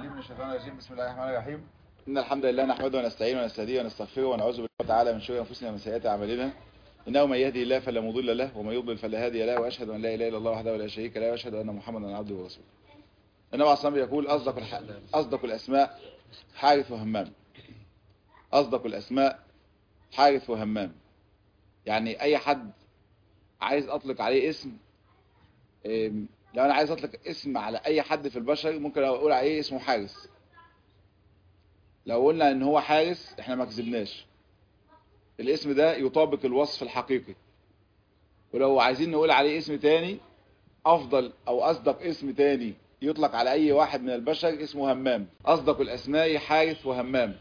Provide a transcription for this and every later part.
من الشيطان الرجيم بسم الله الرحمن الرحيم إن الحمد لله نحمده ونستعينه ونستهديه ونستغفره ونعوذ بالله تعالى من شرور أنفسنا ومن سيئات أعمالنا إنه من يهدي الله فلا مضل له ومن يضلل فلا هادي له وأشهد أن لا إله إلا الله وحده لا شريك له وأشهد أن محمدا عبده ورسوله النبي عليه الصلاة يقول أصدق الح... أصدق الأسماء حارث وهمام أصدق الأسماء حارث وهمام يعني أي حد عايز أطلق عليه اسم إم، لو أنا عايز أطلق اسم على أي حد في البشر ممكن أقول عليه اسمه حارس لو قلنا إن هو حارس إحنا ما كذبناش الاسم ده يطابق الوصف الحقيقي ولو عايزين نقول عليه اسم تاني أفضل أو أصدق اسم تاني يطلق على أي واحد من البشر اسمه همام أصدق الأسماء حارث وهمام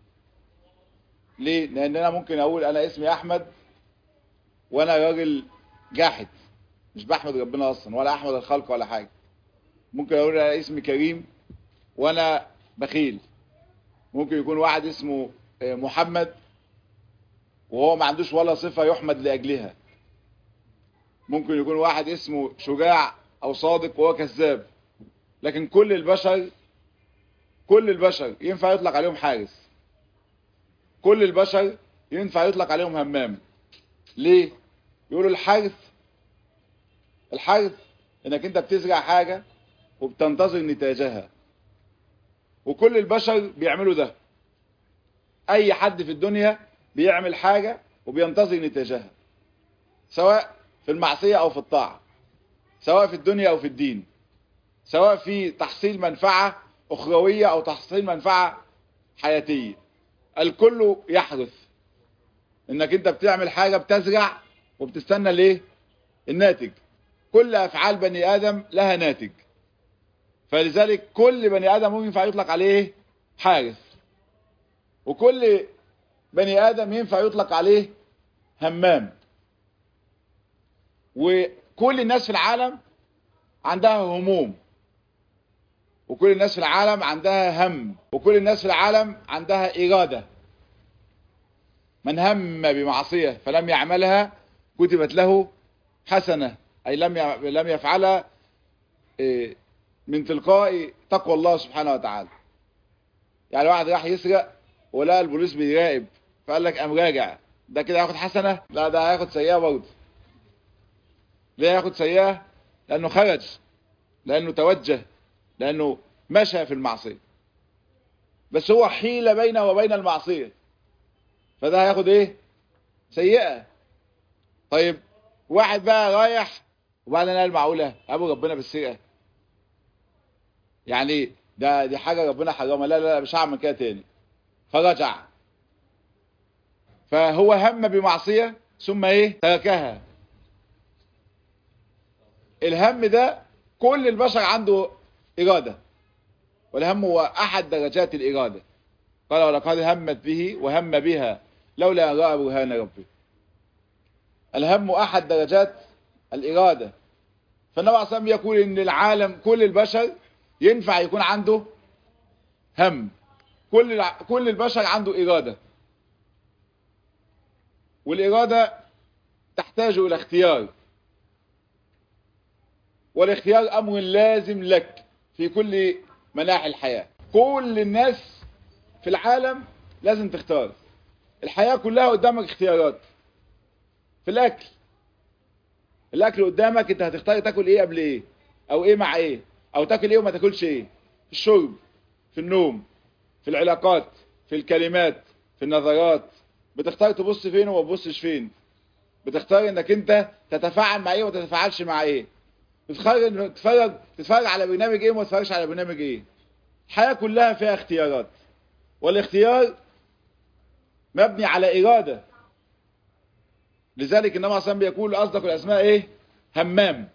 ليه؟ لأن أنا ممكن أقول أنا اسمي أحمد وأنا راجل جاحد مش بحمد ربنا أصلا ولا أحمد الخلق ولا حاجة ممكن أقول أنا اسمي كريم وأنا بخيل ممكن يكون واحد اسمه آه، محمد وهو ما عندوش ولا صفة يحمد لأجلها ممكن يكون واحد اسمه شجاع أو صادق وهو كذاب لكن كل البشر كل البشر ينفع يطلق عليهم حارس كل البشر ينفع يطلق عليهم همام ليه يقولوا الحرث الحرث انك انت بتزرع حاجة وبتنتظر نتاجها وكل البشر بيعملوا ده اي حد في الدنيا بيعمل حاجة وبينتظر نتاجها سواء في المعصية او في الطاعة سواء في الدنيا او في الدين سواء في تحصيل منفعة اخروية او تحصيل منفعة حياتية الكل يحدث انك انت بتعمل حاجة بتزرع وبتستنى ليه الناتج كل افعال بني ادم لها ناتج فلذلك كل بني ادم ممكن ينفع يطلق عليه حارس وكل بني ادم ينفع يطلق عليه همام وكل الناس في العالم عندها هموم وكل الناس في العالم عندها هم وكل الناس في العالم عندها إرادة من هم بمعصية فلم يعملها كتبت له حسنة أي لم ي- لم يفعلها إيه، من تلقاء تقوى الله سبحانه وتعالى يعني واحد راح يسرق ولقى البوليس بيراقب فقال لك قام راجع ده كده هياخد حسنة لا ده هياخد سيئة برضه ليه هياخد سيئة لأنه خرج لأنه توجه لأنه مشى في المعصية بس هو حيلة بينه وبين المعصية فده هياخد ايه سيئة طيب واحد بقى رايح وبعدين قال معقولة ابو ربنا بالسرقة يعني ده دي حاجة ربنا حرمها لا لا لا مش هعمل كده تاني فرجع فهو هم بمعصية ثم ايه تركها الهم ده كل البشر عنده إرادة والهم هو أحد درجات الإرادة قال ولقد همت به وهم بها لولا أن رأى برهان ربه الهم أحد درجات الإرادة فالنبي عليه الصلاة والسلام يقول إن العالم كل البشر ينفع يكون عنده هم كل الع- كل البشر عنده إرادة والإرادة تحتاج إلى اختيار والاختيار أمر لازم لك في كل مناحي الحياة كل الناس في العالم لازم تختار الحياة كلها قدامك اختيارات في الأكل الأكل قدامك انت هتختار تاكل ايه قبل ايه او ايه مع ايه او تاكل ايه وما تاكلش ايه في الشرب في النوم في العلاقات في الكلمات في النظرات بتختار تبص فين وما تبصش فين بتختار انك انت تتفاعل مع ايه وما تتفاعلش مع ايه تتفرج تتفرج تتفرج على برنامج ايه وما تتفرجش على برنامج ايه الحياة كلها فيها اختيارات والاختيار مبني على إرادة لذلك النبي صلى بيقول أصدق الأسماء إيه همام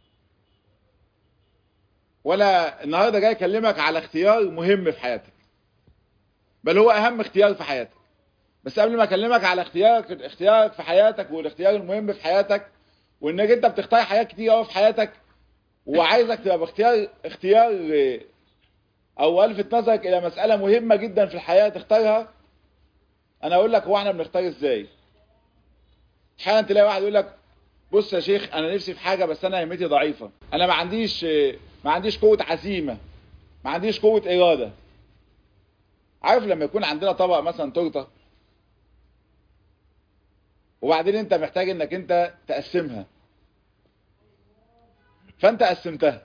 ولا النهاردة جاي أكلمك على اختيار مهم في حياتك بل هو أهم اختيار في حياتك بس قبل ما أكلمك على اختيارك اختيارك في حياتك والاختيار المهم في حياتك وإنك أنت بتختار حاجات كتير أوي في حياتك وعايزك تبقى باختيار اختيار اه، او الفت نظرك الى مسألة مهمة جدا في الحياة تختارها انا اقول لك هو احنا بنختار ازاي احيانا تلاقي واحد يقول لك بص يا شيخ انا نفسي في حاجة بس انا همتي ضعيفة انا ما عنديش ما عنديش قوة عزيمة ما عنديش قوة إرادة عارف لما يكون عندنا طبق مثلا تورته وبعدين انت محتاج انك انت تقسمها فانت قسمتها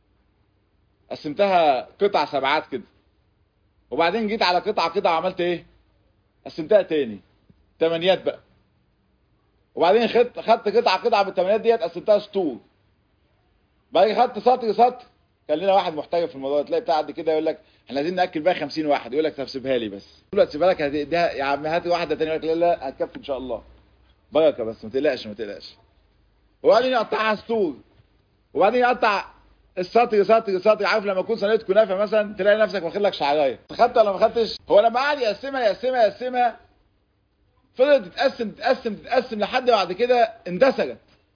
قسمتها قطع سبعات كده وبعدين جيت على قطعة قطعة عملت ايه قسمتها تاني تمانيات بقى وبعدين خدت خدت قطعة قطعة بالتمانيات ديت قسمتها سطور بعدين خدت سطر سطر كان لنا واحد محترف في الموضوع تلاقي بتاع قد كده يقول لك احنا عايزين ناكل بقى 50 واحد يقول لك طب سيبها لي بس تقول له سيبها لك هتديها يا عم هات واحده ثانيه يقول لك لا لا هتكفي ان شاء الله بركه بس ما تقلقش ما تقلقش وبعدين يقطعها سطور وبعدين يقطع السطر سطر سطر عارف لما تكون صينيه كنافه مثلا تلاقي نفسك واخد لك شعرايه خدت ولا ما خدتش هو لما قعد يقسمها يقسمها يقسمها فضلت تتقسم تتقسم تتقسم لحد بعد كده اندثرت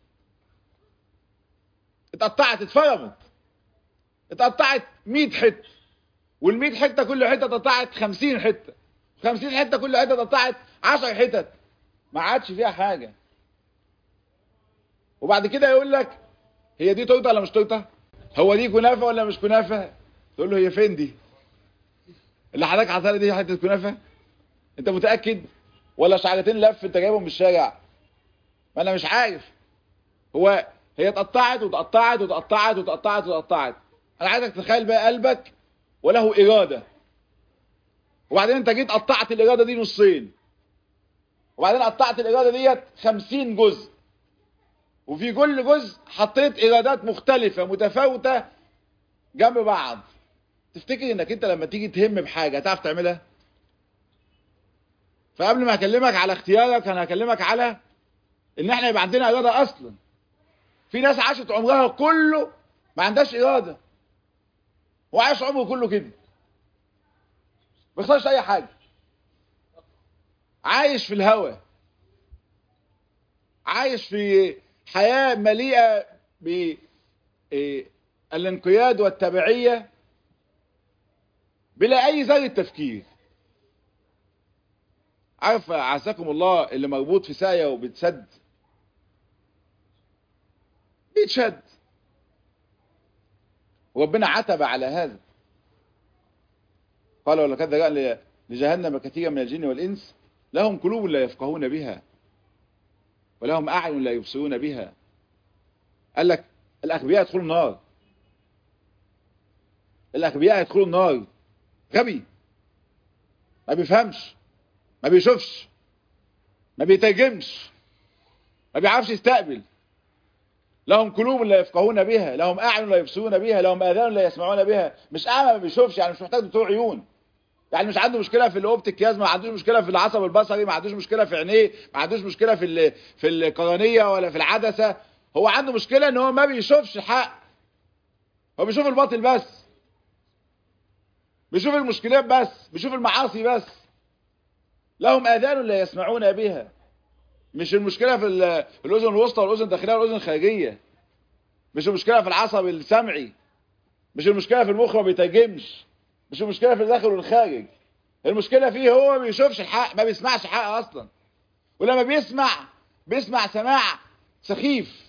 اتقطعت اتفرمت اتقطعت 100 حته وال100 حته كل حته اتقطعت 50 حته 50 حته كل حته اتقطعت 10 حتت ما عادش فيها حاجه وبعد كده يقول لك هي دي تورته ولا مش تورته هو دي كنافه ولا مش كنافه تقول له هي فين دي اللي حضرتك حاطها لي دي حته كنافه انت متاكد ولا شعرتين لف انت جايبهم من الشارع ما انا مش عارف هو هي اتقطعت وتقطعت وتقطعت وتقطعت وتقطعت انا عايزك تتخيل بقى قلبك وله اراده وبعدين انت جيت قطعت الاراده دي نصين وبعدين قطعت الاراده ديت 50 جزء وفي كل جزء حطيت ارادات مختلفه متفاوته جنب بعض تفتكر انك انت لما تيجي تهم بحاجه هتعرف تعملها فقبل ما اكلمك على اختيارك انا هكلمك على ان احنا يبقى عندنا اراده اصلا في ناس عاشت عمرها كله ما عندهاش اراده وعايش عمره كله كده ما بيختارش اي حاجه عايش في الهوى عايش في حياه مليئه بالانقياد والتبعيه بلا اي ذره تفكير عارف عزكم الله اللي مربوط في سايه وبتسد بيتشد وربنا عتب على هذا قال ولقد ذرأ لجهنم كثيرا من الجن والإنس لهم قلوب لا يفقهون بها ولهم أعين لا يبصرون بها قال لك الأغبياء يدخلوا النار الأغبياء يدخلوا النار غبي ما بيفهمش ما بيشوفش ما بيترجمش ما بيعرفش يستقبل لهم قلوب لا يفقهون بها لهم اعين لا يبصرون بها لهم اذان لا يسمعون بها مش اعمى ما بيشوفش يعني مش محتاج دكتور عيون يعني مش عنده مشكله في الاوبتيك كياز ما عندوش مشكله في العصب البصري ما عندوش مشكله في عينيه ما عندوش مشكله في في القرنيه ولا في العدسه هو عنده مشكله ان هو ما بيشوفش الحق هو بيشوف الباطل بس بيشوف المشكلات بس بيشوف المعاصي بس لهم اذان لا يسمعون بها مش المشكلة في الأذن الوسطى والأذن الداخلية والأذن الخارجية مش المشكلة في العصب السمعي مش المشكلة في المخ ما بيترجمش مش المشكلة في الداخل والخارج المشكلة فيه هو ما بيشوفش الحق ما بيسمعش الحق أصلا ولما بيسمع بيسمع سماع سخيف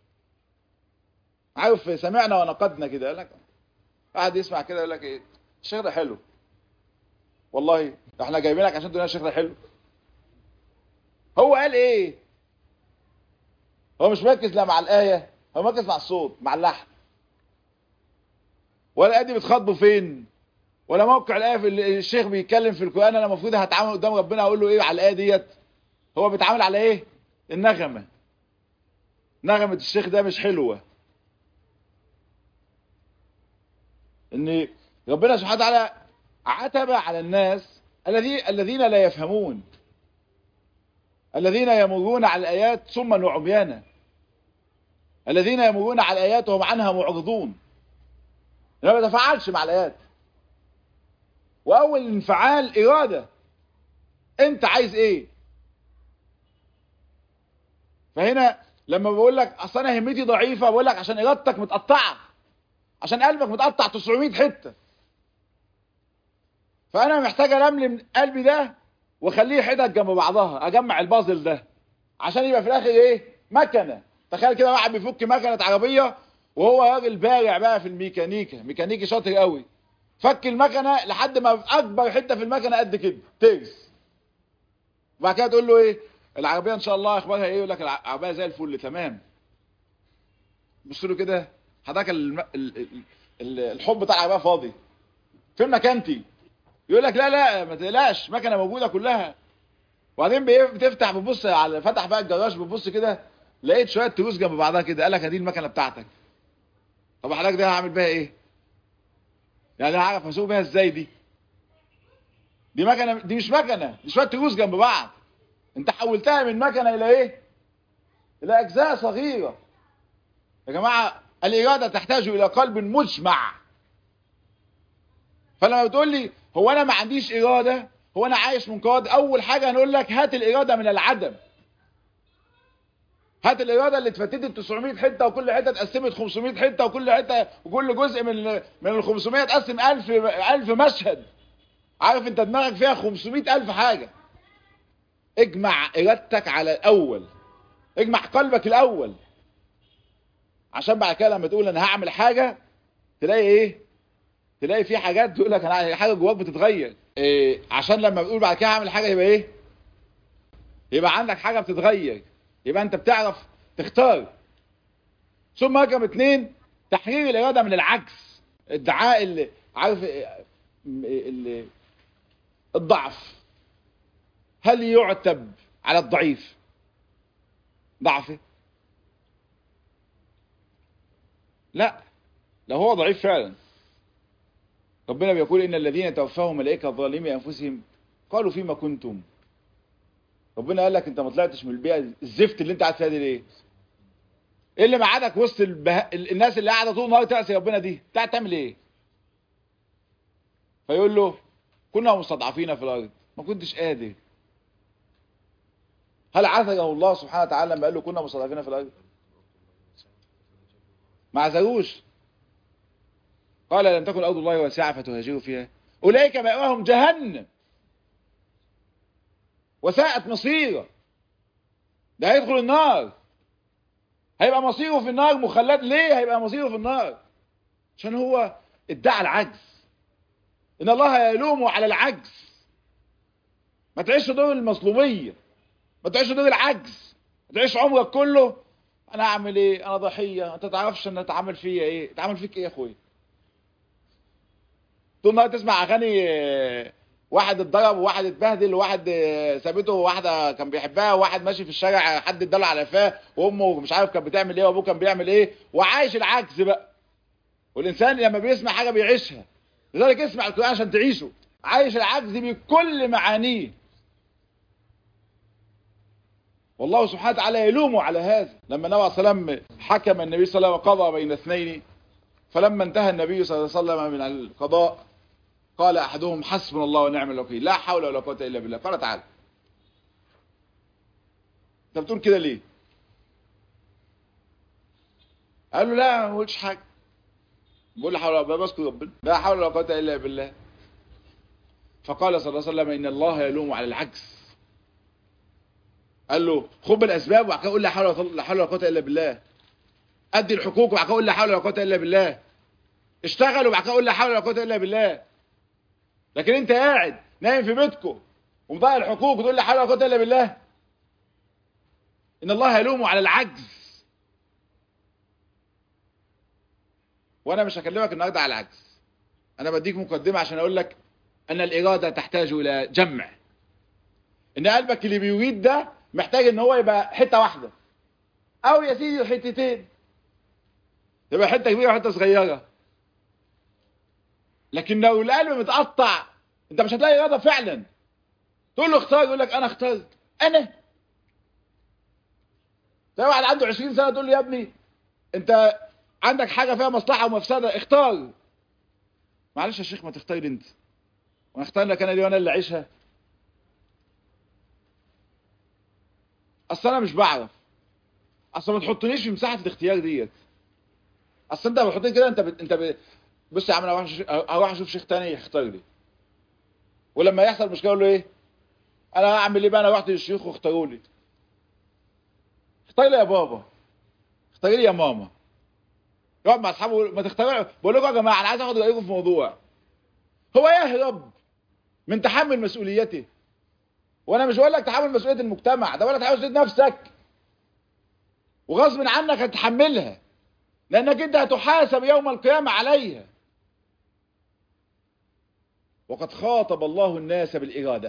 عارف سمعنا ونقدنا كده يقول لك قاعد يسمع كده يقول لك ايه الشيخ ده حلو والله احنا جايبينك عشان تقول الشيخ ده حلو هو قال ايه هو مش مركز لا مع الآية هو مركز مع الصوت مع اللحن ولا الآية دي بتخاطبه فين ولا موقع الآية في الشيخ بيتكلم في القرآن انا المفروض هتعامل قدام ربنا اقول له ايه على الآية ديت هو بيتعامل على ايه النغمة نغمة الشيخ ده مش حلوة ان ربنا سبحانه وتعالى عتب على الناس الذي الذين لا يفهمون الذين يمرون على الآيات ثم وعميانا الذين يمرون على الآيات وهم عنها معرضون ما بتفعلش مع الآيات وأول انفعال إرادة أنت عايز إيه فهنا لما بقول لك أصل أنا همتي ضعيفة بقول لك عشان إرادتك متقطعة عشان قلبك متقطع 900 حتة فأنا محتاج ألملم قلبي ده واخليه حتت جنب بعضها اجمع البازل ده عشان يبقى في الاخر ايه مكنه تخيل كده واحد بيفك مكنه عربيه وهو راجل بارع بقى في الميكانيكا ميكانيكي شاطر قوي فك المكنه لحد ما اكبر حته في المكنه قد كده ترس وبعد كده تقول له ايه العربيه ان شاء الله اخبارها ايه يقول لك العربيه زي الفل تمام بص له كده حضرتك الم... ال... ال... ال... الحب بتاع العربيه فاضي فين مكانتي يقول لك لا لا ما تقلقش مكنه موجوده كلها وبعدين بتفتح بتبص على فتح بقى الجراج بتبص كده لقيت شويه تروس جنب بعضها كده قال لك دي المكنه بتاعتك طب حضرتك دي هعمل بيها ايه يعني هعرف اسوق بيها ازاي دي دي مكنه دي مش مكنه دي شويه تروس جنب بعض انت حولتها من مكنه الى ايه الى اجزاء صغيره يا جماعه الاراده تحتاج الى قلب مجمع فلما بتقول لي هو انا ما عنديش اراده هو انا عايش منقاد اول حاجه هنقول لك هات الاراده من العدم هات الاراده اللي اتفتتت 900 حته وكل حته اتقسمت 500 حته وكل حته وكل جزء من من ال 500 اتقسم 1000 1000 مشهد عارف انت دماغك فيها 500 الف حاجه اجمع ارادتك على الاول اجمع قلبك الاول عشان بعد كده لما تقول انا هعمل حاجه تلاقي ايه تلاقي في حاجات تقول لك انا حاجه جواك بتتغير إيه عشان لما بتقول بعد كده هعمل حاجه يبقى ايه يبقى عندك حاجه بتتغير يبقى انت بتعرف تختار ثم رقم اتنين تحرير الاراده من العجز ادعاء اللي عارف اللي الضعف هل يعتب على الضعيف ضعفه لا لو هو ضعيف فعلا ربنا بيقول ان الذين توفاهم ملائكه ظالمي انفسهم قالوا فيما كنتم ربنا قال لك انت ما طلعتش من البيئه الزفت اللي انت قاعد فيها دي ليه ايه اللي مقعدك وسط البه... الناس اللي قاعده طول النهار تعصي ربنا دي انت قاعد تعمل ايه فيقول له كنا مستضعفين في الارض ما كنتش قادر هل عذره الله سبحانه وتعالى لما قال له كنا مستضعفين في الارض ما عذروش قال لم تكن ارض الله واسعه فتهاجروا فيها اولئك مأواهم جهنم وساءت مصيره ده هيدخل النار هيبقى مصيره في النار مخلد ليه هيبقى مصيره في النار عشان هو ادعى العجز ان الله يلومه على العجز ما تعيش دور المظلوميه ما تعيش دور العجز ما تعيش عمرك كله انا اعمل ايه انا ضحيه انت تعرفش ان اتعامل فيا ايه اتعامل فيك ايه يا اخويا طول النهار تسمع اغاني واحد اتضرب وواحد اتبهدل وواحد سابته وواحده كان بيحبها وواحد ماشي في الشارع حد اداله على قفاه وامه مش عارف كانت بتعمل ايه وابوه كان بيعمل ايه وعايش العجز بقى والانسان لما بيسمع حاجه بيعيشها لذلك اسمع القران عشان تعيشه عايش العجز بكل معانيه والله سبحانه وتعالى يلومه على هذا لما النبي صلى الله عليه وسلم حكم النبي صلى الله عليه وسلم وقضى بين اثنين فلما انتهى النبي صلى الله عليه وسلم من القضاء قال احدهم حسبنا الله ونعم الوكيل لا حول ولا قوه الا بالله قال تعالى انت بتقول كده ليه قال له لا ما قلتش حاجه بقول لا حول ولا بذكر ربنا لا حول ولا قوه الا بالله فقال صلى الله عليه وسلم ان الله يلوم على العجز قال له خد بالاسباب وبعد كده قول لا حول ولا حول ولا قوه الا بالله ادي الحقوق وبعد كده قول لا حول ولا قوه الا بالله اشتغل وبعد كده قول لا حول ولا قوه الا بالله لكن انت قاعد نايم في بيتكم ومضيع الحقوق وتقول لا حول ولا قوه الا بالله ان الله يلوم على العجز وانا مش هكلمك النهارده على العجز انا بديك مقدمه عشان اقول لك ان الاراده تحتاج الى جمع ان قلبك اللي بيريد ده محتاج ان هو يبقى حته واحده او يا سيدي حتتين يبقى حته كبيره وحته صغيره لكن لو القلب متقطع انت مش هتلاقي اراده فعلا تقول له اختار يقول لك انا اخترت انا تلاقي واحد عنده 20 سنه تقول له يا ابني انت عندك حاجه فيها مصلحه ومفسده اختار معلش يا شيخ ما تختار انت وانا اختار لك انا دي وانا اللي اعيشها اصل انا مش بعرف اصل ما تحطنيش في مساحه الاختيار ديت اصل انت بتحطني كده انت ب... انت ب... بص يا عم انا هروح اشوف شيخ تاني يختار لي ولما يحصل مشكله اقول له ايه انا هعمل ايه بقى انا رحت للشيوخ واختاروا لي اختار لي يا بابا اختار لي يا ماما يقعد مع اصحابه ما تختار بقول لكم يا جماعه انا عايز اخد رايكم في موضوع هو يهرب من تحمل مسؤوليته وانا مش بقول لك تحمل مسؤوليه المجتمع ده بقول لك تحمل مسؤوليه نفسك وغصب عنك هتحملها لانك انت هتحاسب يوم القيامه عليها وقد خاطب الله الناس بالاراده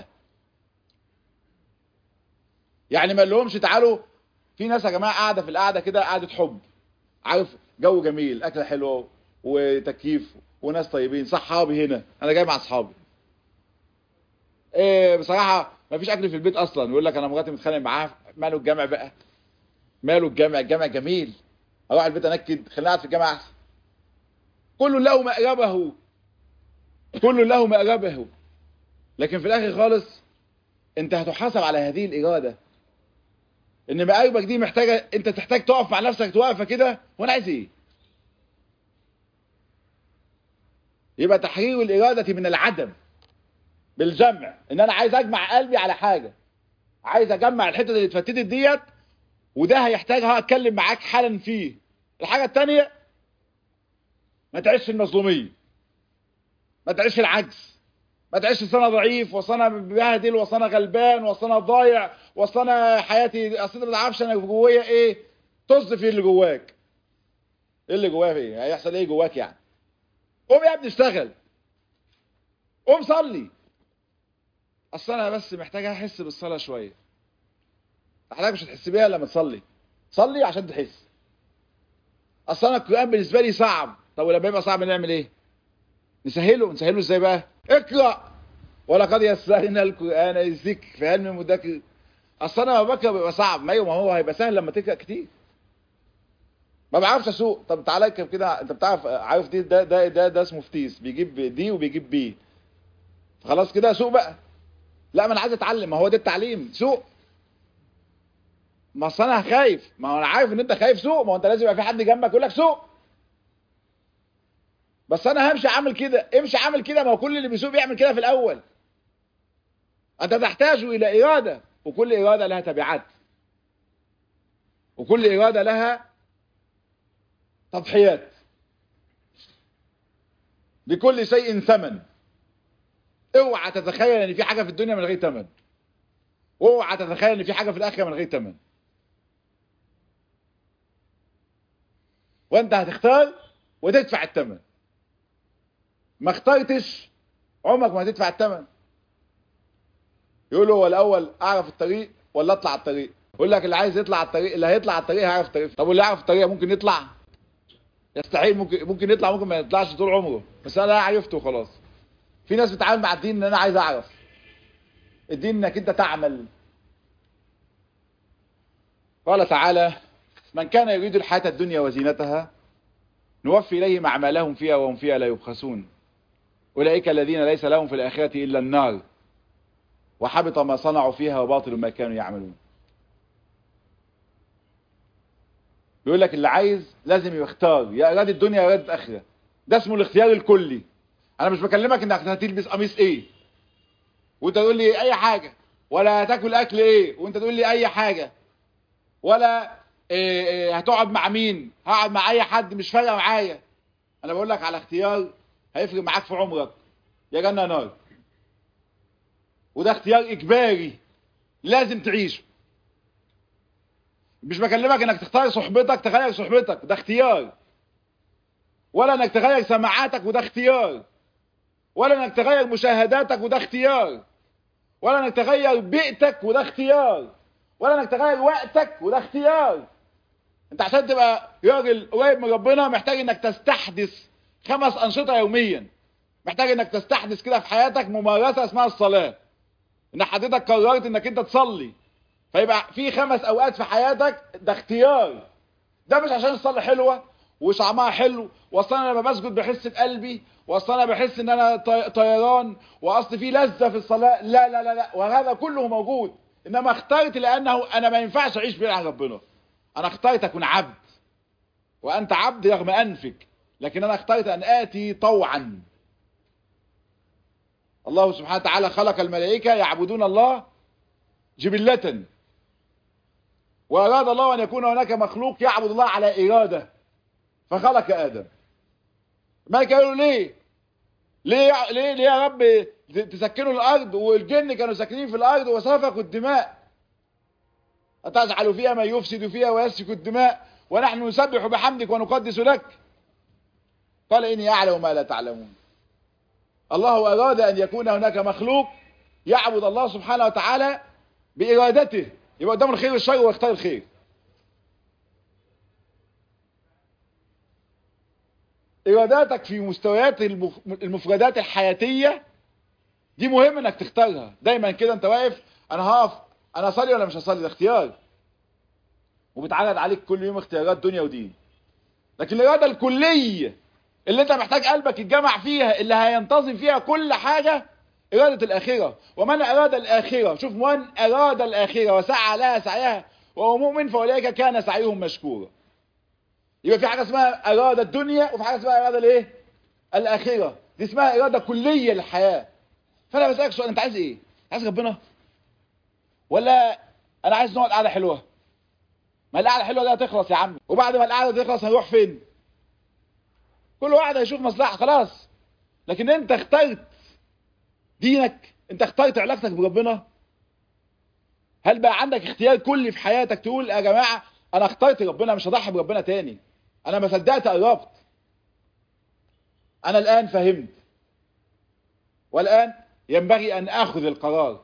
يعني ما لهمش تعالوا في ناس يا جماعه قاعده في القعده كده قعده حب عارف جو جميل اكله حلوه وتكييف وناس طيبين صحابي هنا انا جاي مع اصحابي إيه بصراحه ما فيش اكل في البيت اصلا يقول لك انا مراتي متخانق معاها ماله الجامع بقى ماله الجامع الجامع جميل اروح البيت انكد خليني قاعد في الجامع احسن كل له مأربه كل له مأربه لكن في الاخر خالص انت هتحاسب على هذه الاراده ان مقاربك دي محتاجه انت تحتاج تقف مع نفسك توقفه كده وانا عايز ايه يبقى تحرير الاراده من العدم بالجمع ان انا عايز اجمع قلبي على حاجه عايز اجمع الحته اللي اتفتتت ديت وده هيحتاجها اتكلم معاك حالا فيه الحاجه الثانيه ما تعيش المظلوميه ما تعيش العجز ما تعيش انا ضعيف واصل انا ببهدل واصل انا غلبان واصل انا ضايع واصل انا حياتي اصل انت ما تعرفش انا جوايا ايه طز في اللي جواك ايه اللي جواك ايه هيحصل ايه جواك يعني قوم يا ابني اشتغل قوم صلي اصل انا بس محتاج احس بالصلاه شويه حضرتك مش هتحس بيها لما تصلي صلي عشان تحس اصل انا القران بالنسبه لي صعب طب ولما يبقى صعب نعمل ايه نسهله نسهله ازاي بقى اقرا ولقد يسرنا القران للذكر فهل من مدكر اصل انا لما بقرا بيبقى صعب ما ما هو هيبقى سهل لما تقرا كتير ما بعرفش اسوق طب تعالى اركب كده انت بتعرف عارف دي ده ده ده, ده اسمه فتيس بيجيب دي وبيجيب بي خلاص كده سوق بقى لا ما انا عايز اتعلم ما هو ده التعليم سوق ما اصل انا خايف ما هو انا عارف ان انت خايف سوق ما هو انت لازم يبقى في حد جنبك يقول لك سوق بس انا همشي عامل كده امشي عامل كده ما هو كل اللي بيسوق بيعمل كده في الاول انت تحتاج الى اراده وكل اراده لها تبعات وكل اراده لها تضحيات لكل شيء ثمن اوعى تتخيل ان في حاجه في الدنيا من غير ثمن واوعى تتخيل ان في حاجه في الاخره من غير ثمن وانت هتختار وتدفع الثمن ما اخترتش عمرك ما هتدفع الثمن يقول هو الاول اعرف الطريق ولا اطلع على الطريق يقول لك اللي عايز يطلع على الطريق اللي هيطلع على الطريق هيعرف الطريق طب واللي يعرف الطريق ممكن يطلع يستحيل ممكن ممكن يطلع ممكن ما يطلعش طول عمره بس انا عرفته وخلاص في ناس بتتعامل مع الدين ان انا عايز اعرف الدين انك انت تعمل قال تعالى من كان يريد الحياة الدنيا وزينتها نوفي إليهم أعمالهم فيها وهم فيها لا يبخسون أولئك الذين ليس لهم في الآخرة إلا النار وحبط ما صنعوا فيها وباطل ما كانوا يعملون يقول لك اللي عايز لازم يختار يا أراد الدنيا يا أراد الآخرة ده اسمه الاختيار الكلي أنا مش بكلمك إنك هتلبس قميص إيه وأنت تقول لي أي حاجة ولا هتاكل أكل إيه وأنت تقول لي أي حاجة ولا إيه إيه هتقعد مع مين هقعد مع اي حد مش فارقه معايا انا بقول لك على اختيار هيفرق معاك في عمرك يا جنه نار وده اختيار اجباري لازم تعيشه مش بكلمك انك تختار صحبتك تغير صحبتك ده اختيار ولا انك تغير سماعاتك وده اختيار ولا انك تغير مشاهداتك وده اختيار ولا انك تغير بيئتك وده اختيار ولا انك تغير وقتك وده اختيار انت عشان تبقى راجل قريب من ربنا محتاج انك تستحدث خمس انشطه يوميا محتاج انك تستحدث كده في حياتك ممارسه اسمها الصلاه ان حضرتك قررت انك انت تصلي فيبقى في خمس اوقات في حياتك ده اختيار ده مش عشان الصلاه حلوه وطعمها حلو واصل انا لما بسجد بحس بقلبي واصل انا بحس ان انا طيران واصل في لذه في الصلاه لا لا لا لا وهذا كله موجود انما اخترت لانه انا ما ينفعش اعيش بعيد عن ربنا انا اخترت اكون عبد وانت عبد رغم انفك لكن انا اخترت ان اتي طوعا الله سبحانه وتعالى خلق الملائكة يعبدون الله جبلة واراد الله ان يكون هناك مخلوق يعبد الله على ارادة فخلق ادم الملائكة قالوا ليه ليه ليه ليه يا رب تسكنوا الارض والجن كانوا ساكنين في الارض وسفكوا الدماء أتجعل فيها من يفسد فيها ويسفك الدماء ونحن نسبح بحمدك ونقدس لك قال إني أعلم ما لا تعلمون الله أراد أن يكون هناك مخلوق يعبد الله سبحانه وتعالى بإرادته يبقى قدام الخير والشر ويختار الخير إراداتك في مستويات المفردات الحياتية دي مهم انك تختارها دايما كده انت واقف انا هقف انا اصلي ولا مش هصلي ده اختيار وبتعرض عليك كل يوم اختيارات دنيا ودين لكن الاراده الكليه اللي انت محتاج قلبك يتجمع فيها اللي هينتظم فيها كل حاجه اراده الاخره ومن اراد الاخره شوف من اراد الاخره وسعى لها سعيها وهو مؤمن فاولئك كان سعيهم مشكورا يبقى في حاجه اسمها اراده الدنيا وفي حاجه اسمها اراده الايه الاخره دي اسمها اراده كليه للحياه فانا بسالك سؤال انت عايز ايه عايز ربنا ولا انا عايز نقعد قعده حلوه ما القعده الحلوه دي هتخلص يا عم وبعد ما القعده تخلص هنروح فين كل واحد هيشوف مصلحه خلاص لكن انت اخترت دينك انت اخترت علاقتك بربنا هل بقى عندك اختيار كلي في حياتك تقول يا جماعه انا اخترت ربنا مش هضحي بربنا تاني انا ما صدقت قربت انا الان فهمت والان ينبغي ان اخذ القرار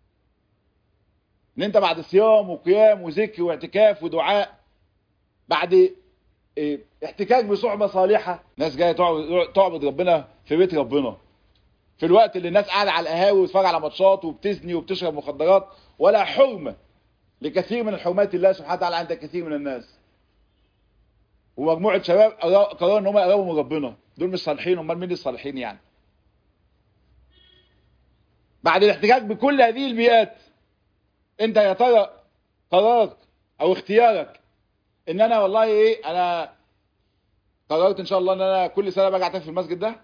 ان انت بعد صيام وقيام وذكر واعتكاف ودعاء بعد اه احتكاك بصحبة صالحة ناس جاية تعبد ربنا في بيت ربنا في الوقت اللي الناس قاعدة على القهاوي وتتفرج على ماتشات وبتزني وبتشرب مخدرات ولا حرمة لكثير من الحرمات الله سبحانه وتعالى عند كثير من الناس ومجموعة شباب قرروا ان هم يقربوا من ربنا دول مش صالحين امال مين الصالحين يعني بعد الاحتكاك بكل هذه البيئات انت يا ترى قرارك او اختيارك ان انا والله ايه انا قررت ان شاء الله ان انا كل سنه باجي اعتكف في المسجد ده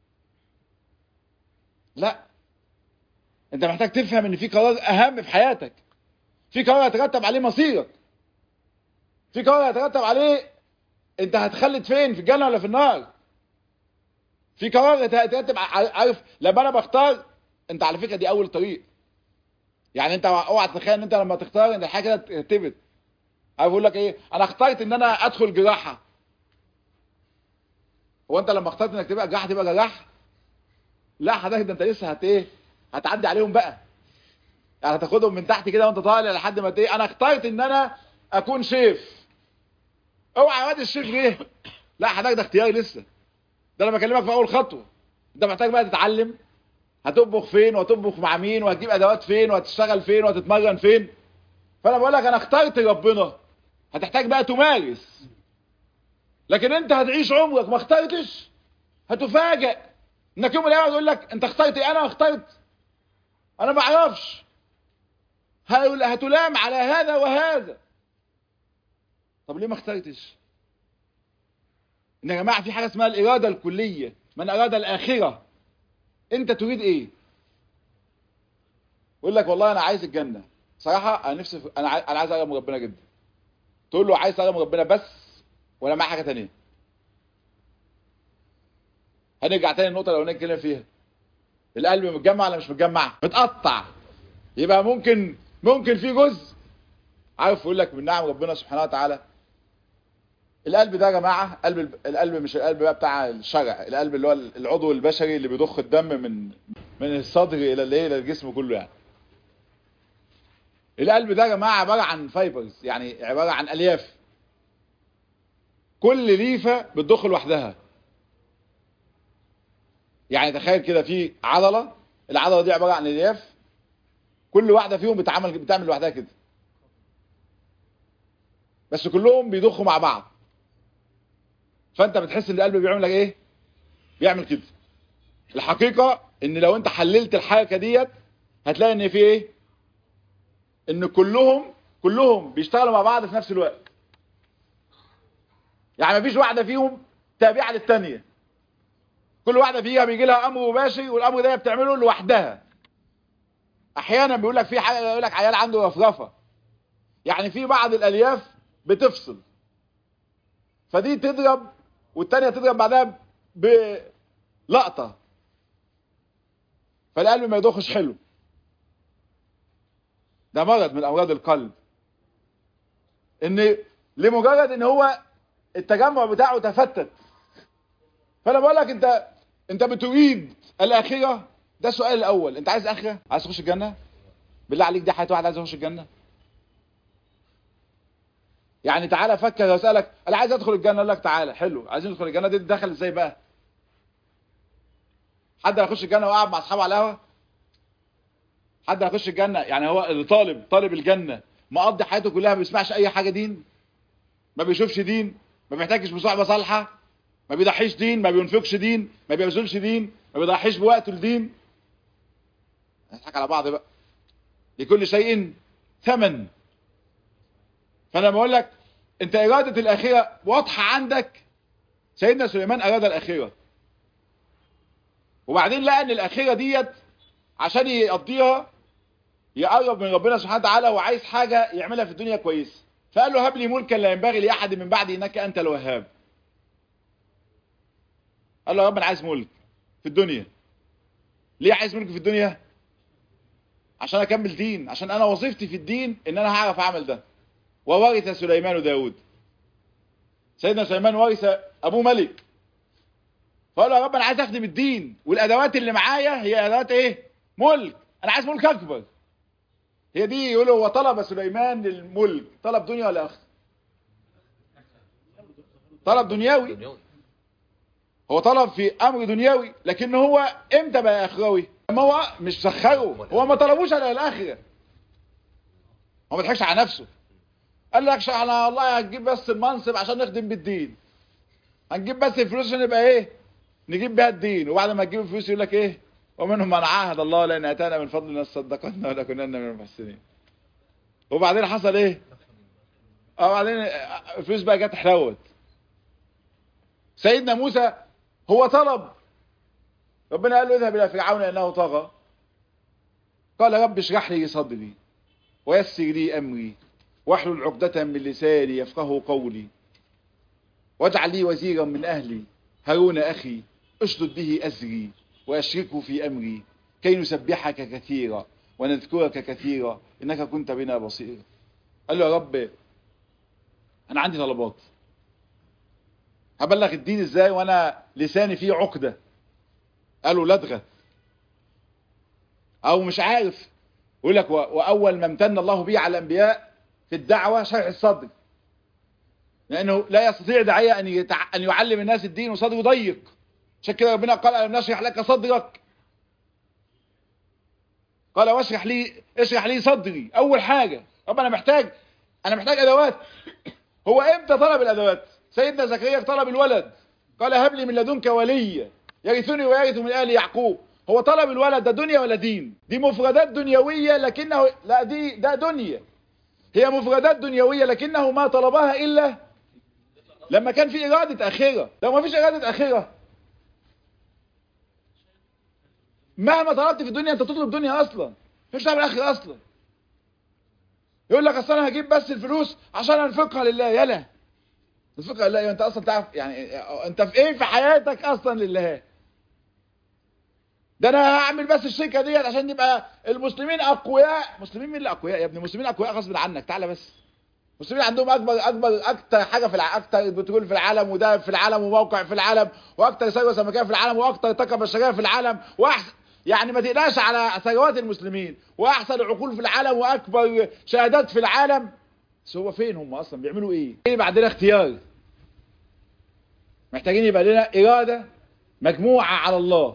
لا انت محتاج تفهم ان في قرار اهم في حياتك في قرار يترتب عليه مصيرك في قرار يترتب عليه انت هتخلد فين في الجنه ولا في النار في قرار يترتب عارف لما انا بختار انت على فكره دي اول طريق يعني انت اوعى تتخيل ان انت لما تختار ان الحاجه كده ترتبط عارف اقول لك ايه انا اخترت ان انا ادخل جراحه هو انت لما اخترت انك تبقى جراحه تبقى جراح لا حضرتك ده انت لسه هت ايه هتعدي عليهم بقى يعني هتاخدهم من تحت كده وانت طالع لحد ما ايه انا اخترت ان انا اكون شيف اوعى يا واد الشيف ليه لا حضرتك ده اختياري لسه ده انا بكلمك في اول خطوه انت محتاج بقى تتعلم هتطبخ فين وهتطبخ مع مين وهتجيب ادوات فين وهتشتغل فين وهتتمرن فين فانا بقول لك انا اخترت ربنا هتحتاج بقى تمارس لكن انت هتعيش عمرك ما اخترتش هتفاجئ انك يوم من الايام يقول لك انت اخترت ايه انا اخترت انا ما اعرفش هتلام على هذا وهذا طب ليه ما اخترتش ان يا جماعه في حاجه اسمها الاراده الكليه من اراد الاخره انت تريد ايه يقول لك والله انا عايز الجنه صراحه انا نفسي ف... انا عايز انا عايز اقرب من ربنا جدا تقول له عايز اقرب من ربنا بس ولا معاه حاجه ثانيه هنرجع تاني النقطه اللي نتكلم فيها القلب متجمع ولا مش متجمع متقطع يبقى ممكن ممكن في جزء عارف يقول لك من نعم ربنا سبحانه وتعالى القلب ده يا جماعه قلب القلب مش القلب بقى بتاع الشرع القلب اللي هو العضو البشري اللي بيضخ الدم من من الصدر الى الايه الى الجسم كله يعني القلب ده يا جماعه عباره عن فايبرز يعني عباره عن الياف كل ليفه بتضخ لوحدها يعني تخيل كده في عضله العضله دي عباره عن الياف كل واحده فيهم بتعمل بتعمل لوحدها كده بس كلهم بيضخوا مع بعض فانت بتحس ان القلب بيعمل لك ايه بيعمل كده الحقيقه ان لو انت حللت الحركه ديت هتلاقي ان في ايه ان كلهم كلهم بيشتغلوا مع بعض في نفس الوقت يعني مفيش واحده فيهم تابعه للثانيه كل واحده فيها بيجي لها امر مباشر والامر ده بتعمله لوحدها احيانا بيقول لك في حاجه يقول لك عيال عنده رفرفه يعني في بعض الالياف بتفصل فدي تضرب والتانية تضرب بعدها بلقطة فالقلب ما يضخش حلو ده مرض من امراض القلب ان لمجرد ان هو التجمع بتاعه تفتت فانا بقول لك انت انت بتريد الاخره ده السؤال الاول انت عايز اخره عايز تخش الجنه بالله عليك دي حياه واحد عايز يخش الجنه يعني تعالى فكر لو اسالك انا عايز ادخل الجنه اقول لك تعالى حلو عايزين ندخل الجنه دي دخل ازاي بقى حد هيخش الجنه وقاعد مع اصحابه على القهوه حد هيخش الجنه يعني هو اللي طالب طالب الجنه مقضي حياته كلها ما بيسمعش اي حاجه دين ما بيشوفش دين ما بيحتاجش بصحبه صالحه ما بيضحيش دين ما بينفقش دين ما بيبذلش دين ما بيضحيش بوقته لدين نضحك على بعض بقى لكل شيء ثمن فانا بقول لك انت اراده الاخره واضحه عندك سيدنا سليمان اراد الاخره وبعدين لقى ان الاخره ديت عشان يقضيها يقرب من ربنا سبحانه وتعالى وعايز حاجه يعملها في الدنيا كويس فقال له هب لي ملكا لا ينبغي لاحد من بعدي انك انت الوهاب قال له يا رب انا عايز ملك في الدنيا ليه عايز ملك في الدنيا عشان اكمل دين عشان انا وظيفتي في الدين ان انا هعرف اعمل ده وورث سليمان داود سيدنا سليمان ورث ابوه ملك فقال له يا رب انا عايز اخدم الدين والادوات اللي معايا هي ادوات ايه ملك انا عايز ملك اكبر هي دي يقولوا هو طلب سليمان الملك طلب دنيا ولا اخر طلب دنيوي هو طلب في امر دنيوي لكن هو امتى بقى اخروي ما هو مش سخره هو ما طلبوش على الاخره هو ما ضحكش على نفسه قال لك احنا والله هنجيب بس المنصب عشان نخدم بالدين هنجيب بس الفلوس عشان نبقى ايه نجيب بيها الدين وبعد ما تجيب الفلوس يقول لك ايه ومنهم من عاهد الله لان اتانا من فضلنا صدقتنا ولكننا من المحسنين وبعدين حصل ايه اه بعدين الفلوس بقى جت حلوت سيدنا موسى هو طلب ربنا قال له اذهب الى فرعون انه طغى قال رب اشرح لي صدري ويسر لي امري واحلل عقدة من لساني يفقه قولي واجعل لي وزيرا من اهلي هارون اخي اشدد به ازري واشركه في امري كي نسبحك كثيرا ونذكرك كثيرا انك كنت بنا بصيرا قال له يا رب انا عندي طلبات هبلغ الدين ازاي وانا لساني فيه عقدة قالوا لدغة او مش عارف يقول لك واول ما امتن الله به على الانبياء في الدعوة شرح الصدر لانه لا يستطيع داعية ان يتع... ان يعلم الناس الدين وصدره ضيق عشان كده ربنا قال الم نشرح لك صدرك قال واشرح لي اشرح لي صدري اول حاجة رب انا محتاج انا محتاج ادوات هو امتى طلب الادوات سيدنا زكريا طلب الولد قال هب لي من لدنك وليا يرثني ويرث من آل يعقوب هو طلب الولد ده دنيا ولا دين دي مفردات دنيوية لكنه لا دي ده دنيا هي مفردات دنيوية لكنه ما طلبها إلا لما كان في إرادة آخرة لو ما فيش إرادة آخرة مهما طلبت في الدنيا أنت تطلب دنيا أصلا مش تعمل آخرة أصلا يقول لك أصلا أنا هجيب بس الفلوس عشان أنفقها لله يلا تنفقها لله أنت أصلا تعرف يعني أنت في إيه في حياتك أصلا لله ده انا هعمل بس الشركه ديت عشان يبقى المسلمين اقوياء مسلمين مين اللي اقوياء يا ابني المسلمين اقوياء غصب عنك تعالى بس المسلمين عندهم اكبر اكبر اكتر حاجه في الع... اكتر بترول في العالم وده في العالم وموقع في العالم واكتر ثروه سمكيه في العالم واكتر طاقه بشريه في العالم واحسن يعني ما تقلقش على ثروات المسلمين واحسن عقول في العالم واكبر شهادات في العالم بس هو فين هم اصلا بيعملوا ايه ايه بعدنا اختيار محتاجين يبقى لنا اراده مجموعه على الله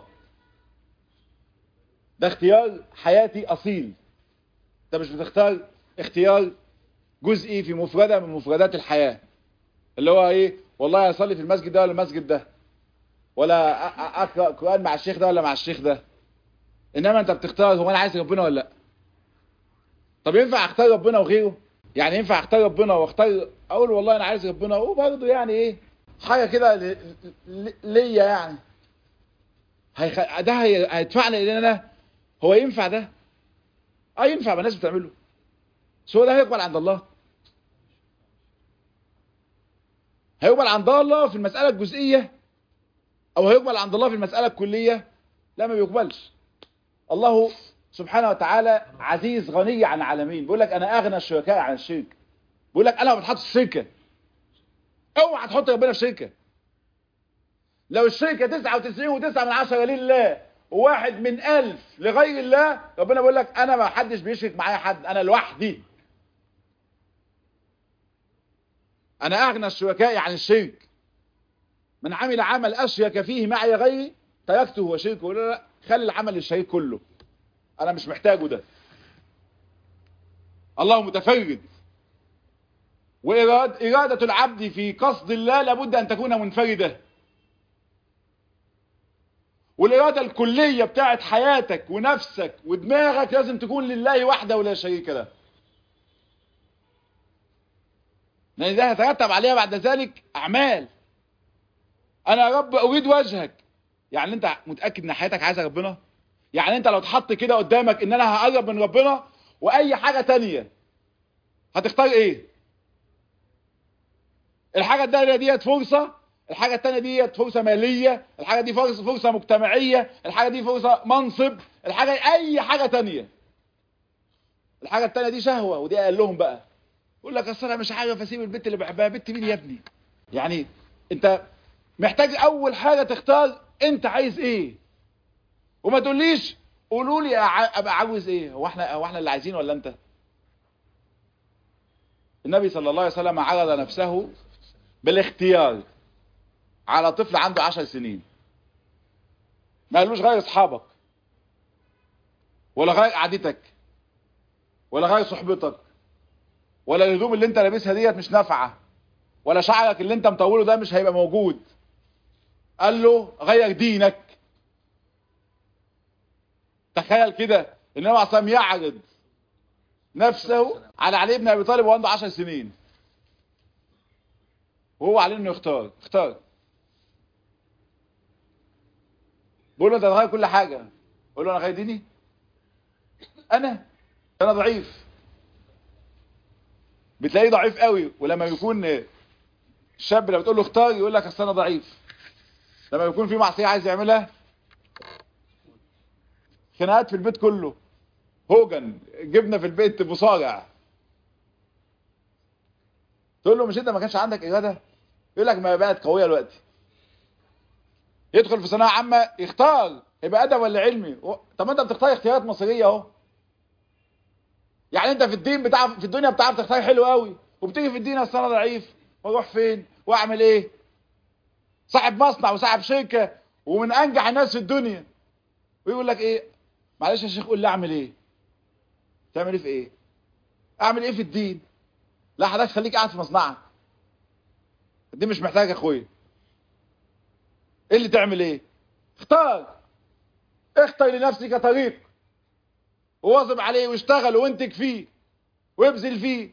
ده اختيار حياتي اصيل انت مش بتختار اختيار جزئي في مفردة من مفردات الحياة اللي هو ايه والله اصلي في المسجد ده ولا المسجد ده ولا اقرا قران مع الشيخ ده ولا مع الشيخ ده انما انت بتختار هو انا عايز ربنا ولا لا طب ينفع اختار ربنا وغيره يعني ينفع اختار ربنا واختار اقول والله انا عايز ربنا وبرضه يعني ايه حاجه كده ليا يعني هيخ... ده هيدفعنا الى انا هو ينفع ده اه ينفع ما الناس بتعمله بس هو ده هيقبل عند الله هيقبل عند الله في المسألة الجزئية او هيقبل عند الله في المسألة الكلية لا ما بيقبلش الله سبحانه وتعالى عزيز غني عن العالمين بيقول لك انا اغنى الشركاء عن الشرك بيقول لك انا ما بتحطش شركه اوعى تحط ربنا في شركه لو الشركه 99 و9 من عشرة لله وواحد من ألف لغير الله ربنا بيقول لك انا ما حدش بيشرك معايا حد انا لوحدي انا اغنى الشركاء عن الشرك من عمل عمل اشرك فيه معي غيري تركته وشركه لا لا خلي العمل للشريك كله انا مش محتاجه ده الله متفرد وإرادة العبد في قصد الله لابد أن تكون منفردة والإرادة الكلية بتاعت حياتك ونفسك ودماغك لازم تكون لله وحده ولا شريك له لأن ده هيترتب عليها بعد ذلك أعمال أنا يا رب أريد وجهك يعني أنت متأكد إن حياتك عايزة ربنا يعني أنت لو اتحط كده قدامك إن أنا هقرب من ربنا وأي حاجة تانية هتختار إيه الحاجة التانية ديت فرصة الحاجة التانية ديت فرصة مالية الحاجة دي فرصة, فرصة مجتمعية الحاجة دي فرصة منصب الحاجة أي حاجة تانية الحاجة التانية دي شهوة ودي قال لهم بقى يقول لك اصل انا مش عارف اسيب البنت اللي بحبها بنت مين يا ابني يعني انت محتاج اول حاجة تختار انت عايز ايه وما تقوليش قولوا لي ابقى عاوز ايه هو احنا هو احنا اللي عايزين ولا انت النبي صلى الله عليه وسلم عرض نفسه بالاختيار على طفل عنده عشر سنين ما قالوش غير اصحابك ولا غير قعدتك ولا غير صحبتك ولا الهدوم اللي انت لابسها ديت مش نافعه ولا شعرك اللي انت مطوله ده مش هيبقى موجود قال له غير دينك تخيل كده ان هو عصام يعرض نفسه على علي بن ابي طالب وعنده 10 سنين وهو عليه انه يختار اختار بقول له انت هتغير كل حاجه بقول له انا غير ديني انا انا ضعيف بتلاقيه ضعيف قوي ولما يكون الشاب لما بتقول له اختار يقول لك اصل انا ضعيف لما يكون في معصيه عايز يعملها خناقات في البيت كله هوجن جبنه في البيت مصارع تقول له مش انت ما كانش عندك اراده يقول لك ما بقت قويه دلوقتي يدخل في ثانويه عامه يختار يبقى ادب ولا علمي طب انت بتختار اختيارات مصيريه اهو يعني انت في الدين بتاع في الدنيا بتعرف تختار حلو قوي وبتيجي في الدين اصل انا ضعيف واروح فين واعمل ايه صاحب مصنع وصاحب شركه ومن انجح الناس في الدنيا ويقول لك ايه معلش يا شيخ قول لي اعمل ايه تعمل ايه في ايه اعمل ايه في الدين لا حضرتك خليك قاعد في مصنعك دي مش محتاج يا اخويا ايه اللي تعمل ايه اختار اختر لنفسك طريق وواظب عليه واشتغل وانتج فيه وابذل فيه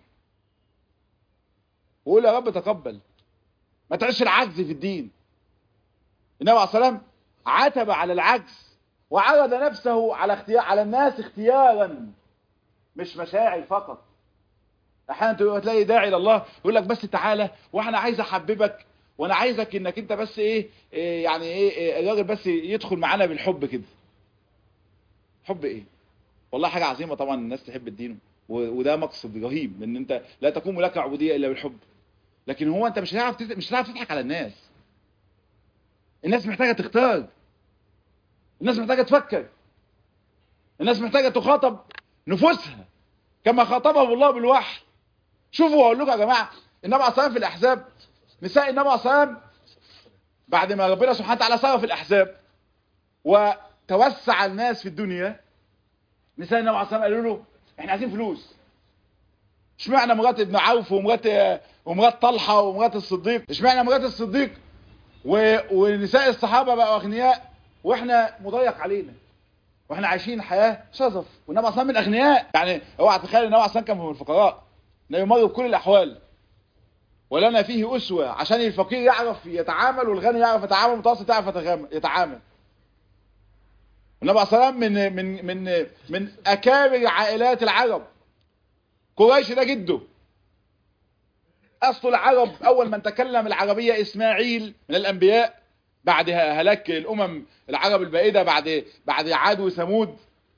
وقول يا رب تقبل ما تعيش العجز في الدين النبي عليه الصلاه والسلام عتب على العجز وعرض نفسه على اختيار على الناس اختيارا مش مشاعر فقط احيانا تلاقي داعي لله يقول لك بس تعالى وانا عايز احببك وانا عايزك انك انت بس ايه, إيه يعني ايه الراجل بس يدخل معانا بالحب كده حب ايه والله حاجة عظيمة طبعا الناس تحب الدين وده مقصد رهيب ان انت لا تقوم لك عبودية الا بالحب لكن هو انت مش هتعرف مش هتعرف تضحك على الناس الناس محتاجة تختار الناس محتاجة تفكر الناس محتاجة تخاطب نفوسها كما خاطبهم الله بالوحي شوفوا اقول لكم يا جماعة النبي عليه في الاحزاب نساء النبي عليه بعد ما ربنا سبحانه وتعالى صار في الاحزاب وتوسع الناس في الدنيا نساء النبي عليه الصلاه قالوا له احنا عايزين فلوس اشمعنى مرات ابن عوف ومرات ومرات طلحه ومرات الصديق اشمعنى مرات الصديق و... ونساء الصحابه بقوا اغنياء واحنا مضيق علينا واحنا عايشين حياه شظف والنبي عليه من اغنياء يعني اوعى تتخيل النبي عليه كان من الفقراء انه يمر بكل الاحوال ولنا فيه اسوه عشان الفقير يعرف يتعامل والغني يعرف يتعامل المتوسط يعرف يتعامل النبي عليه الصلاه من من من من اكابر عائلات العرب قريش ده جده اصل العرب اول من تكلم العربيه اسماعيل من الانبياء بعد هلاك الامم العرب البائده بعد بعد عاد وثمود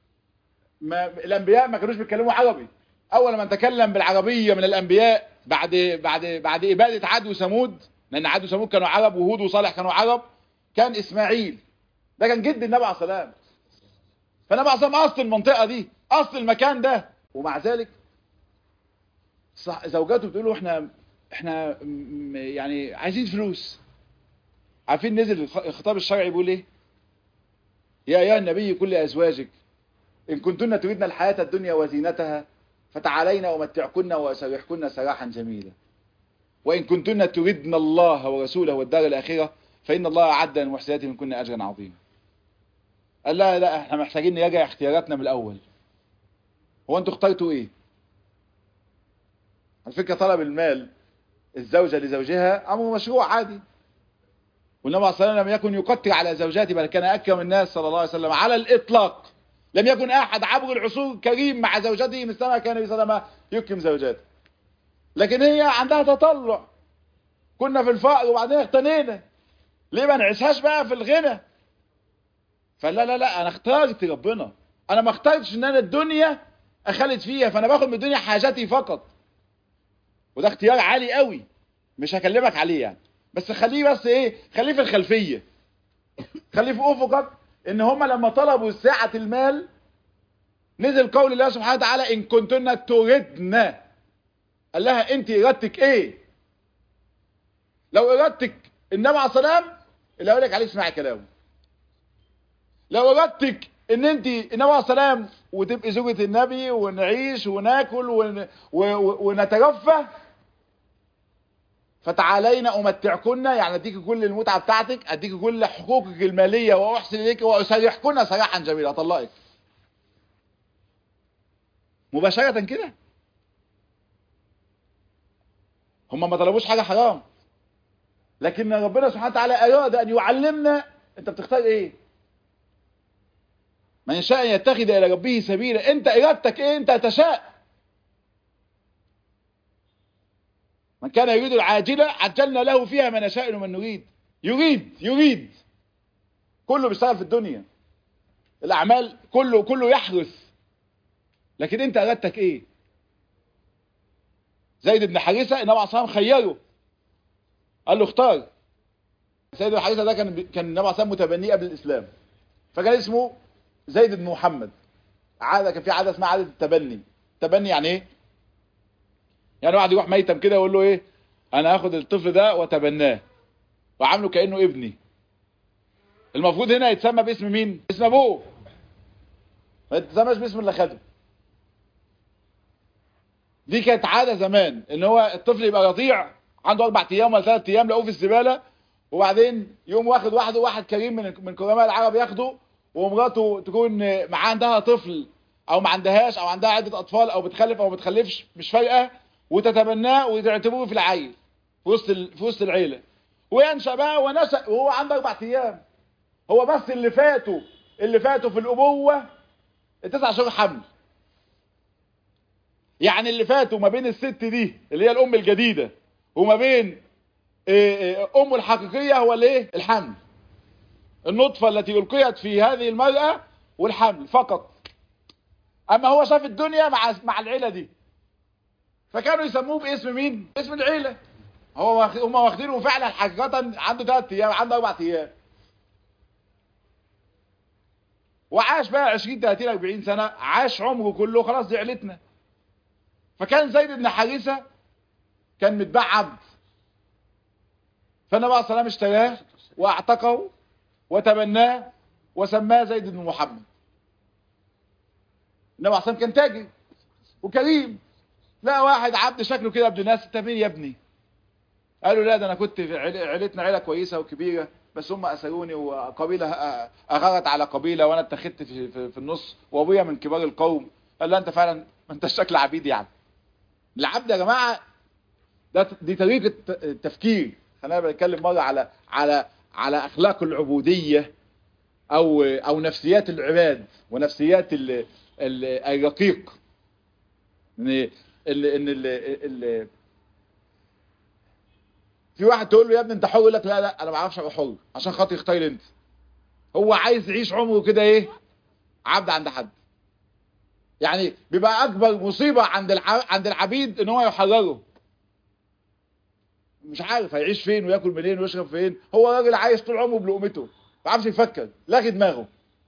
ما الانبياء ما كانوش بيتكلموا عربي اول من تكلم بالعربيه من الانبياء بعد بعد بعد اباده عاد وثمود لان عاد وثمود كانوا عرب وهود وصالح كانوا عرب كان اسماعيل ده كان جد النبي عليه السلام فالنبي عليه السلام اصل المنطقه دي اصل المكان ده ومع ذلك زوجاته بتقول له احنا احنا يعني عايزين فلوس عارفين نزل الخطاب الشرعي بيقول ايه يا ايها النبي كل ازواجك ان كنتن تريدن الحياه الدنيا وزينتها فتعالين ومتعكن واسرحكن سراحا جميلا وان كنتن تردن الله ورسوله والدار الاخره فان الله اعد للمحسنات منكن اجرا عظيما قال لا لا احنا محتاجين نراجع اختياراتنا من الاول هو انتوا اخترتوا ايه على فكره طلب المال الزوجه لزوجها امر مشروع عادي والنبي صلى الله عليه وسلم لم يكن يقتل على زوجاته بل كان اكرم الناس صلى الله عليه وسلم على الاطلاق لم يكن احد عبر العصور كريم مع زوجته مثل ما كان النبي صلى الله عليه وسلم يكرم زوجاته لكن هي عندها تطلع كنا في الفقر وبعدين اغتنينا ليه ما نعيشهاش بقى في الغنى فلا لا لا انا اخترت ربنا انا ما اخترتش ان انا الدنيا اخلد فيها فانا باخد من الدنيا حاجاتي فقط وده اختيار عالي قوي مش هكلمك عليه يعني بس خليه بس ايه خليه في الخلفية خليه في افقك ان هم لما طلبوا سعة المال نزل قول الله سبحانه وتعالى ان كنتن تردن قال لها انت ارادتك ايه لو ارادتك النبي عليه السلام اللي اقول لك عليه اسمعي كلامه لو ارادتك ان انت النبي عليه السلام وتبقي زوجة النبي ونعيش وناكل ون... و... و... ونترفه فتعالين امتعكن يعني اديك كل المتعه بتاعتك اديك كل حقوقك الماليه واحسن اليك واسرحكن سراحا جميلا اطلقك مباشره كده هم ما طلبوش حاجه حرام لكن ربنا سبحانه وتعالى اراد ان يعلمنا انت بتختار ايه من شاء يتخذ الى ربه سبيلا انت ارادتك ايه انت تشاء من كان يريد العاجلة عجلنا له فيها ما نشاء ومن نريد يريد يريد كله بيشتغل في الدنيا الأعمال كله كله يحرث لكن انت ارادتك ايه زيد بن حارثة النبي عليه الصلاة خيره قال له اختار سيد بن حارثة ده كان كان النبي عليه الصلاة متبنيه قبل الإسلام فكان اسمه زيد بن محمد عادة كان في عادة اسمها عادة التبني التبني يعني ايه يعني واحد يروح ميتم كده يقول له ايه انا هاخد الطفل ده واتبناه وعامله كانه ابني المفروض هنا يتسمى باسم مين اسم ابوه ما يتسمىش باسم اللي خده دي كانت عادة زمان ان هو الطفل يبقى رضيع عنده اربع ايام ولا ثلاث ايام لقوه في الزبالة وبعدين يوم واخد واحد واحد كريم من من كرماء العرب ياخده ومراته تكون معاه عندها طفل او ما عندهاش او عندها عدة اطفال او بتخلف او ما بتخلفش مش فارقه وتتبناه وتعتبره في العيل في وسط في وسط العيله وينشا بقى ونشا وهو عنده اربع ايام هو بس اللي فاتوا اللي فاتوا في الابوه التسع شهور حمل يعني اللي فاتوا ما بين الست دي اللي هي الام الجديده وما بين امه الحقيقيه هو الايه الحمل النطفه التي القيت في هذه المراه والحمل فقط اما هو شاف الدنيا مع مع العيله دي فكانوا يسموه باسم مين اسم العيلة هو هم واخدينه فعلا حقيقة عنده ثلاث ايام عنده اربع ايام وعاش بقى 20 30 40 سنة عاش عمره كله خلاص دي عيلتنا فكان زيد بن حارثة كان متباع عبد فالنبي عليه الصلاة والسلام اشتراه واعتقه وتبناه وسماه زيد بن محمد النبي عليه الصلاة والسلام كان تاجر وكريم لا واحد عبد شكله كده ابن ناس انت مين يا ابني قالوا لا ده انا كنت في عيلتنا عيله كويسه وكبيره بس هم اسروني وقبيله اغارت على قبيله وانا اتخذت في, في, في النص وابويا من كبار القوم قال لا انت فعلا ما انت شكل عبيد يعني العبد يا جماعه ده دي طريقه التفكير خلينا بنتكلم مره على على على اخلاق العبوديه او او نفسيات العباد ونفسيات ال ال الرقيق ان ال ان ال ال في واحد تقول له يا ابني انت حر يقول لك لا لا انا ما اعرفش ابقى حر عشان خاطر يختار انت هو عايز يعيش عمره كده ايه عبد عند حد يعني بيبقى اكبر مصيبة عند الع... عند العبيد ان هو يحرره مش عارف هيعيش فين وياكل منين ويشرب فين هو راجل عايش طول عمره بلقمته ما عارفش يفكر لاغي دماغه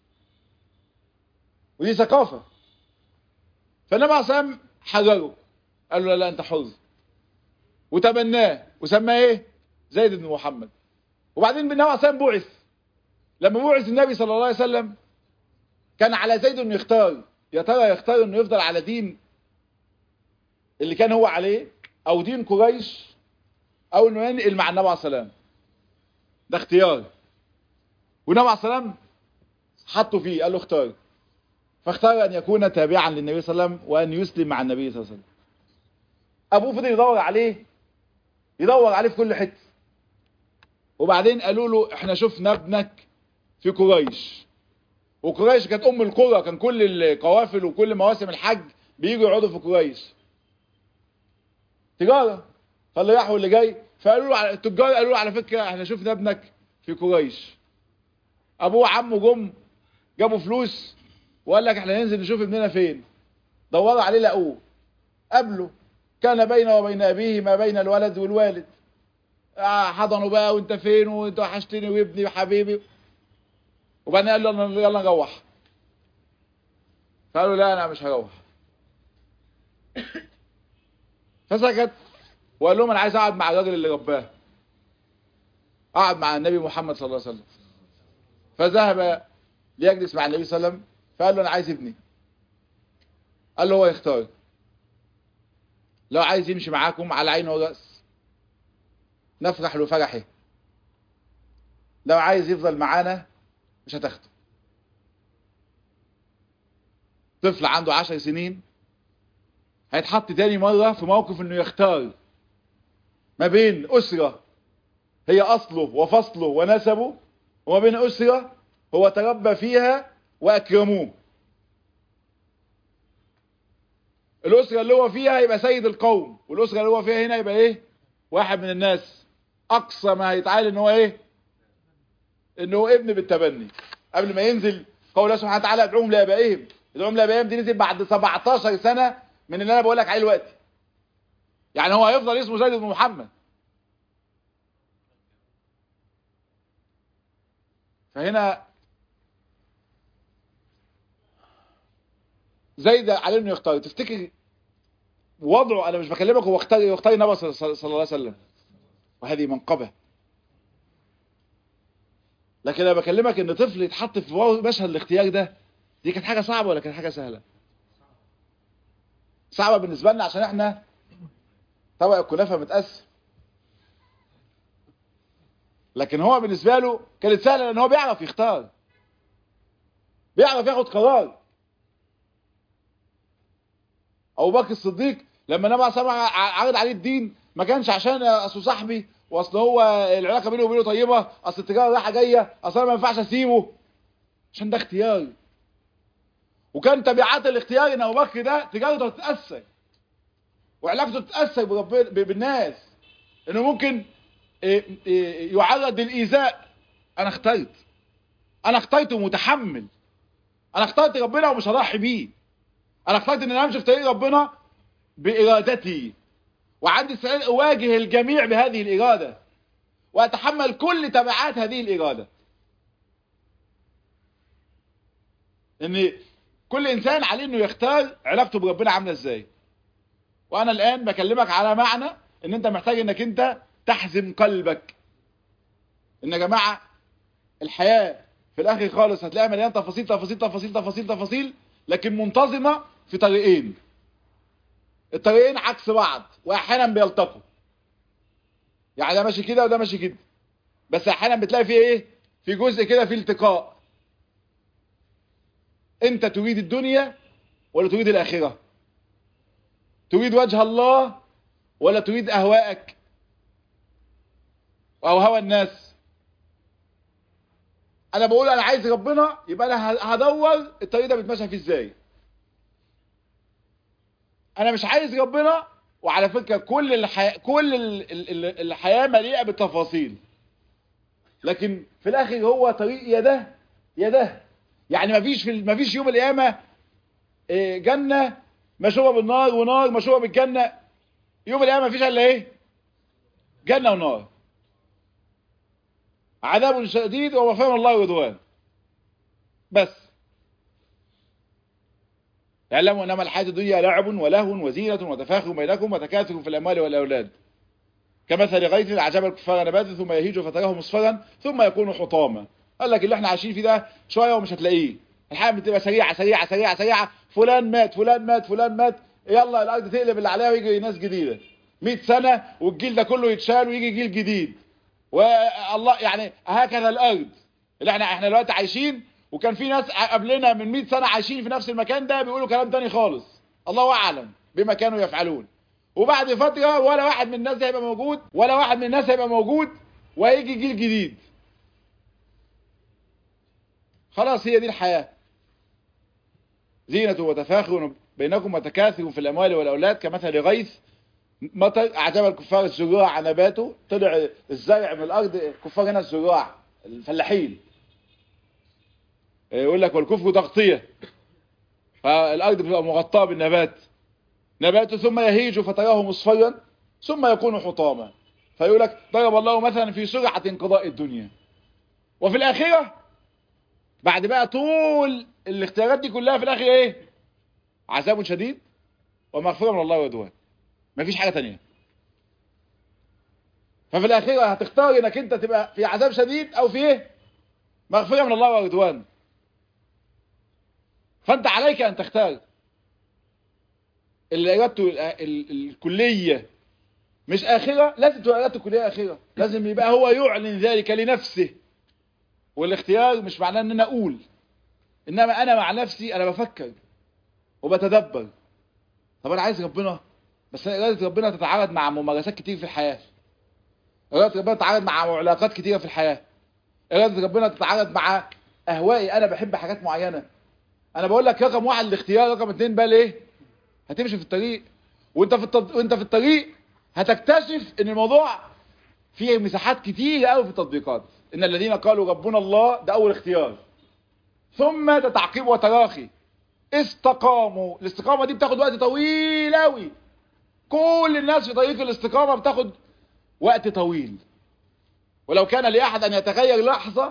ودي ثقافة فالنبي عليه الصلاة والسلام حرره قال له لا, لا انت حر وتبناه وسماه ايه زيد بن محمد وبعدين النبي عليه الصلاة والسلام بعث لما بعث النبي صلى الله عليه وسلم كان على زيد انه يختار يا ترى يختار انه يفضل على دين اللي كان هو عليه او دين قريش او انه ينقل مع النبي عليه الصلاه والسلام ده اختيار والنبي عليه الصلاه والسلام حطه فيه قال له اختار فاختار ان يكون تابعا للنبي صلى الله عليه وسلم وان يسلم مع النبي صلى الله عليه وسلم ابوه فضل يدور عليه يدور عليه في كل حته وبعدين قالوا له احنا شفنا ابنك في قريش وقريش كانت ام القرى كان كل القوافل وكل مواسم الحج بييجوا يقعدوا في قريش تجاره فاللي راح واللي جاي فقالوا له على التجار قالوا له على فكره احنا شفنا ابنك في قريش ابوه وعمه جم جابوا فلوس وقال لك احنا ننزل نشوف ابننا فين دوروا عليه لقوه قابله كان بينه وبين ابيه ما بين الولد والوالد آه حضنوا بقى وانت فين وانت وحشتني وابني وحبيبي وبعدين قال له يلا نروح فقالوا لا انا مش هروح فسكت وقال لهم انا عايز اقعد مع الراجل اللي رباه قعد مع النبي محمد صلى الله عليه وسلم فذهب ليجلس مع النبي صلى الله عليه وسلم فقال له انا عايز ابني قال له هو يختار لو عايز يمشي معاكم على عينه ورأس نفرح له فرحه لو عايز يفضل معانا مش هتاخده طفل عنده عشر سنين هيتحط تاني مرة في موقف انه يختار ما بين اسرة هي اصله وفصله ونسبه وما بين اسرة هو تربى فيها واكرموه الاسرة اللي هو فيها يبقى سيد القوم والاسرة اللي هو فيها هنا يبقى ايه واحد من الناس اقصى ما هيتعال ان هو ايه انه هو ابن بالتبني قبل ما ينزل قول الله سبحانه وتعالى ادعوهم لابائهم ادعوهم لابائهم دي نزل بعد 17 سنة من اللي انا بقول لك عليه دلوقتي يعني هو هيفضل اسمه زيد بن محمد فهنا زيد عليه انه يختار تفتكر وضعه انا مش بكلمك هو اختار يختار النبي صلى الله عليه وسلم وهذه منقبه لكن انا بكلمك ان طفل يتحط في مشهد الاختيار ده دي كانت حاجه صعبه ولا كانت حاجه سهله صعبه بالنسبه لنا عشان احنا طبق الكنافه متقسم لكن هو بالنسبه له كانت سهله لان هو بيعرف يختار بيعرف ياخد قرار ابو بكر الصديق لما النبي صلى الله عليه وسلم عرض عليه الدين ما كانش عشان اصله صاحبي واصل هو العلاقه بينه وبينه طيبه اصل التجاره رايحه جايه اصل انا ما ينفعش اسيبه عشان ده اختيار وكان تبعات الاختيار ان ابو بكر ده تجارته تتاثر وعلاقته تتاثر بالناس انه ممكن يعرض للايذاء انا اخترت انا اخترت ومتحمل انا اخترت ربنا ومش هضحي بيه انا اخترت ان انا امشي في طريق ربنا بارادتي وعندي استعداد اواجه الجميع بهذه الاراده واتحمل كل تبعات هذه الاراده ان كل انسان عليه انه يختار علاقته بربنا عامله ازاي وانا الان بكلمك على معنى ان انت محتاج انك انت تحزم قلبك ان يا جماعه الحياه في الاخر خالص هتلاقيها مليان تفاصيل تفاصيل تفاصيل تفاصيل تفاصيل لكن منتظمه في طريقين الطريقين عكس بعض واحيانا بيلتقوا يعني ده ماشي كده وده ماشي كده بس احيانا بتلاقي فيه ايه في جزء كده فيه التقاء انت تريد الدنيا ولا تريد الاخره تريد وجه الله ولا تريد اهواءك او هوى الناس انا بقول انا عايز ربنا يبقى انا هدور الطريق ده بيتمشى فيه ازاي انا مش عايز ربنا وعلى فكرة كل الحياة كل الحياة مليئة بالتفاصيل لكن في الاخر هو طريق يا ده يا ده يعني مفيش في مفيش يوم القيامة إيه جنة مشوبة بالنار ونار مشوبة بالجنة يوم القيامة مفيش الا ايه جنة ونار عذاب شديد ومغفرة الله ورضوان بس اعلموا انما الحياة الدنيا لعب ولهو وزينة وتفاخر بينكم وتكاثر في الاموال والاولاد كمثل غيث اعجب الكفار نباته ثم يهيج فتراه مصفرا ثم يكون حطاما قال لك اللي احنا عايشين فيه ده شويه ومش هتلاقيه الحياه بتبقى سريعه سريعه سريعه سريعه فلان مات فلان مات فلان مات يلا الارض تقلب اللي عليها ويجي ناس جديده 100 سنه والجيل ده كله يتشال ويجي جيل جديد والله يعني هكذا الارض اللي احنا احنا دلوقتي عايشين وكان في ناس قبلنا من 100 سنه عايشين في نفس المكان ده بيقولوا كلام تاني خالص الله اعلم بما كانوا يفعلون وبعد فتره ولا واحد من الناس هيبقى موجود ولا واحد من الناس هيبقى موجود وهيجي جيل جديد خلاص هي دي الحياه زينة وتفاخر بينكم وتكاثر في الأموال والأولاد كمثل غيث مطر أعجب الكفار الزراع نباته طلع الزرع من الأرض كفار هنا الزراع الفلاحين يقول لك والكفر تغطية فالأرض بتبقى مغطاة بالنبات نباته ثم يهيج فتراه مصفرا ثم يكون حطاما فيقول لك ضرب الله مثلا في سرعة انقضاء الدنيا وفي الآخرة بعد بقى طول الاختيارات دي كلها في الاخر ايه عذاب شديد ومغفرة من الله ورضوان مفيش حاجة تانية ففي الاخيرة هتختار انك انت تبقى في عذاب شديد او في ايه مغفرة من الله ورضوان فانت عليك ان تختار اللي ارادته الكلية مش اخرة لازم تبقى ارادته الكلية اخرة لازم يبقى هو يعلن ذلك لنفسه والاختيار مش معناه ان انا اقول انما انا مع نفسي انا بفكر وبتدبر طب انا عايز ربنا بس اراده ربنا تتعارض مع ممارسات كتير في الحياه اراده ربنا تتعارض مع علاقات كتيره في الحياه اراده ربنا تتعارض مع اهوائي انا بحب حاجات معينه انا بقول لك رقم واحد الاختيار رقم اتنين بقى ايه هتمشي في الطريق وانت في التط... وانت في الطريق هتكتشف ان الموضوع فيه مساحات كتير قوي في التطبيقات ان الذين قالوا ربنا الله ده اول اختيار ثم ده تعقيب وتراخي استقاموا الاستقامة دي بتاخد وقت طويل قوي كل الناس في طريق الاستقامة بتاخد وقت طويل ولو كان لأحد أن يتغير لحظة